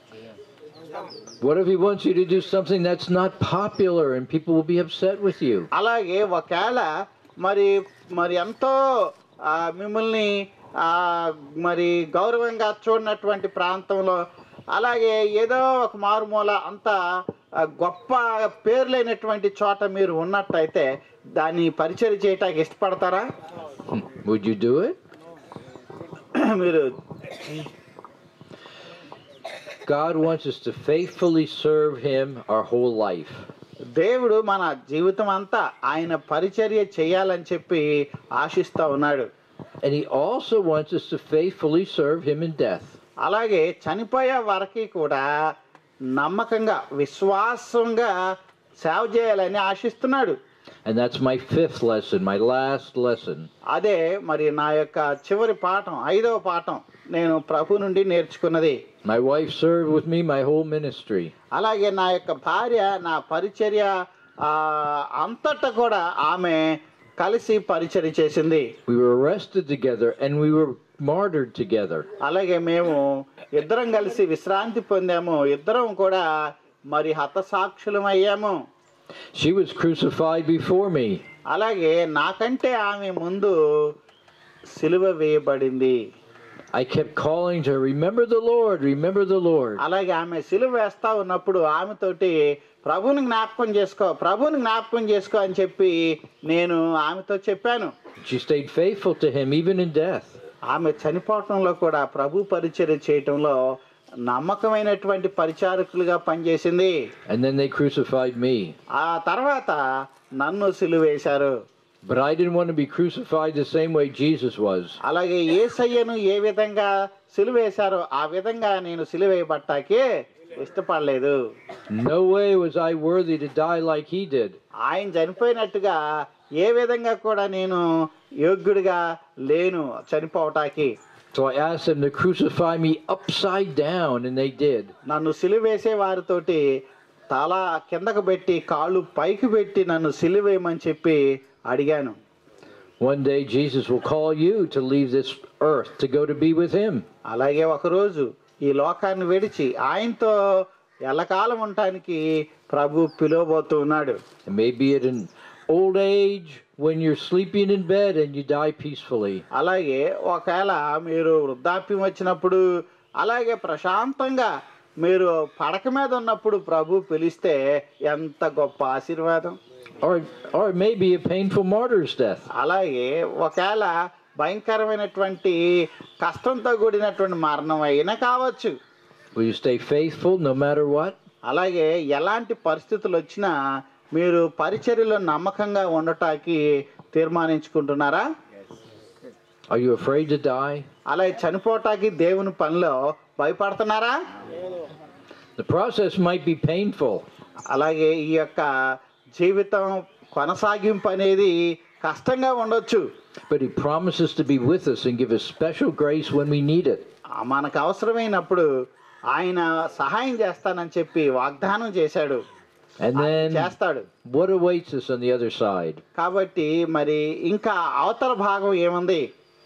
What if He wants you to do something that's not popular and people will be upset with you? అలాగే ఒకవేళ మరి మరి ఎంతో ఆ, మిమ్మల్ని ఆ, మరి గౌరవంగా చూడనటువంటి ప్రాంతంలో అలాగే ఏదో ఒక మారుమూల అంత ఆ, గొప్ప పేరు లేనటువంటి చోట మీరు ఉన్నట్టయితే దాన్ని పరిచయం చేయటానికి ఇష్టపడతారా Would you do it? మీరు God wants us to faithfully serve Him our whole life. దేవుడు మన జీవితం అంతా ఆయన పరిచర్య చేయాలని చెప్పి ఆశిస్తా ఉన్నాడు And He also wants us to faithfully serve Him in death. అలాగే చనిపోయే వరకు కూడా నమ్మకంగా విశ్వాసంగా సేవ చేయాలని ఆశిస్తున్నాడు And that's my fifth lesson, my last lesson. అదే మరి నా యొక్క చివరి పాఠం ఐదవ పాఠం నేను ప్రభు నుండి నేర్చుకున్నది My wife served with me my whole ministry. అలాగే నా యొక్క భార్య నా పరిచర్య ఆ, అంతటా కూడా ఆమె కలిసి పరిచర్య చేసింది We were arrested together and we were martyred together. అలాగే మేము ఇద్దరం కలిసి విశ్రాంతి పొందాము ఇద్దరం కూడా మరి హతసాక్షులం అయ్యాము She was crucified before me. అలాగే నాకంటే ఆమె ముందు సిలువ వేయబడింది I kept calling to her, Remember the Lord, remember the Lord. అలాగే ఆమె సిలువ వేస్తా ఉన్నప్పుడు ఆమెతోటి ప్రభుని జ్ఞాపకం చేసుకో ప్రభుని జ్ఞాపకం చేసుకో అని చెప్పి నేను ఆమెతో చెప్పాను She stayed faithful to him even in death. ఆమె చనిపోవటంలో కూడా ప్రభు పరిచర్య చేయటంలో నమ్మకమైనటువంటి పరిచారకులుగా పనిచేసింది And then they crucified me. ఆ తర్వాత నన్ను సిలువేశారు But I didn't want to be crucified the same way Jesus was. అలాగే ఏసయ్యను ఏ విధంగా సిలువేశారో ఆ విధంగా నేను సిలువేయబట్టాకే ఇష్టపడలేదు No way was I worthy to die like he did. ఆయన చనిపోయినట్టుగా ఏ విధంగా కూడా నేను యోగ్యుడిగా లేను చనిపోవటానికి So I asked them to crucify me upside down, and they did. నన్ను సిలువేసే వారితోటి తల కిందకు పెట్టి కాళ్ళు పైకి పెట్టి నన్ను సిలువేయమని చెప్పి అడిగాను One day Jesus will call you to leave this earth to go to be with Him. అలాగే ఒకరోజు ఈ లోకాన్ని విడిచి ఆయనతో ఎల్లకాలం ఉండటానికి ప్రభు పిలువబోతూ ఉన్నాడు And maybe at an old age, when you're sleeping in bed and you die peacefully. అలాగే ఒకవేళ మీరు వృద్ధాప్యం వచ్చినప్పుడు అలాగే ప్రశాంతంగా మీరు పడక మీద ఉన్నప్పుడు ప్రభు పిలిస్తే ఎంత గొప్ప ఆశీర్వాదం Or, or maybe a painful martyr's death. అలాగే ఒకవేళ భయంకరమైనటువంటి కష్టంతో కూడినటువంటి మరణం అయినా కావచ్చు Will you stay faithful no matter what? అలాగే ఎలాంటి పరిస్థితులు వచ్చినా మీరు పరిచర్యలో నమ్మకంగా ఉండటానికి తీర్మానించుకుంటున్నారా Are you afraid to die? అలాగే చనిపోవటానికి దేవుని పనిలో భయపడుతున్నారా The process might be painful, అలాగే ఈ యొక్క జీవితం కొనసాగింపు అనేది కష్టంగా ఉండొచ్చు but He promises to be with us and give us special grace when we need it. ఆ మనకు అవసరమైనప్పుడు ఆయన సహాయం చేస్తానని చెప్పి వాగ్దానం చేశాడు And ఆయన then చేస్తాడు what awaits us on the other side? కాబట్టి మరి ఇంకా అవతల భాగం ఏముంది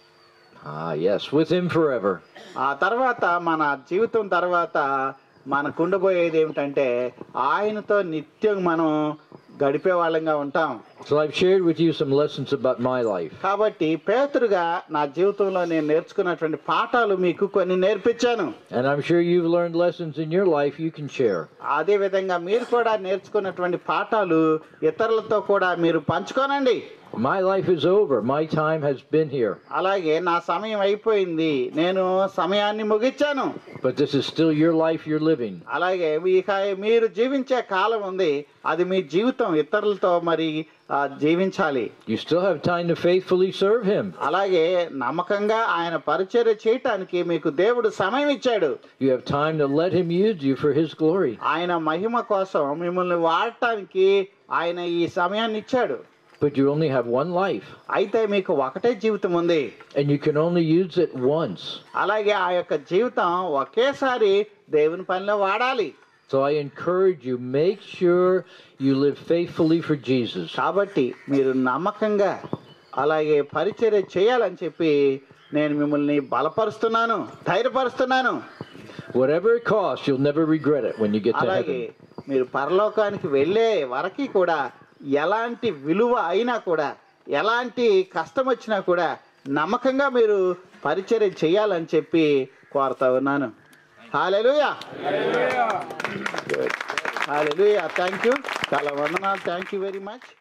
Ah, yes, with Him forever. ఆ తర్వాత మన జీవితం తర్వాత మనకు ఉండబోయేది ఏమిటంటే ఆయనతో నిత్యం మనం గడిపే వాళ్ళంగా ఉంటాం So I've shared with you some lessons about my life. కాబట్టి పేతురుగా నా జీవితంలో నేను నేర్చుకున్నటువంటి పాఠాలు మీకు కొన్ని నేర్పించాను And I'm sure you've learned lessons in your life you can share. అదే విధంగా మీరు కూడా నేర్చుకున్నటువంటి పాఠాలు ఇతరులతో కూడా మీరు పంచుకోనండి My life is over. My time has been here. అలాగే నా సమయం అయిపోయింది నేను సమయాన్ని ముగించాను But this is still your life you're living. అలాగే ఇక మీరు జీవించే కాలం ఉంది అది మీ జీవితం ఇతరులతో మరి ఆ, జీవించాలి You still have time to faithfully serve Him. అలాగే నమ్మకంగా ఆయన పరిచర్య చేయటానికి మీకు దేవుడు సమయం ఇచ్చాడు You have time to let Him use you for His glory. ఆయన మహిమ కోసం మిమ్మల్ని వాడటానికి ఆయన ఈ సమయాన్ని ఇచ్చాడు But you only have one life, అయితే మీకు ఒకటే జీవితం ఉంది and you can only use it once. అలాగే ఆ యొక్క జీవితం ఒకేసారి దేవుని పనిలో వాడాలి So I encourage you, make sure you live faithfully for Jesus. కాబట్టి మీరు నమ్మకంగా అలాగే పరిచర్య చేయాలని చెప్పి నేను మిమ్మల్ని బలపరుస్తున్నాను ధైర్యపరుస్తున్నాను Whatever it costs, you'll never regret it when you get to అలాగే heaven. మీరు పరలోకానికి వెళ్ళే వరకు కూడా ఎలాంటి విలువ అయినా కూడా ఎలాంటి కష్టం వచ్చినా కూడా నమ్మకంగా మీరు పరిచర్య చేయాలని చెప్పి కోరుతా ఉన్నాను హాలెలుయా హాలెలుయా థ్యాంక్ యూ చాలా వందనాలు థ్యాంక్ యూ వెరీ మచ్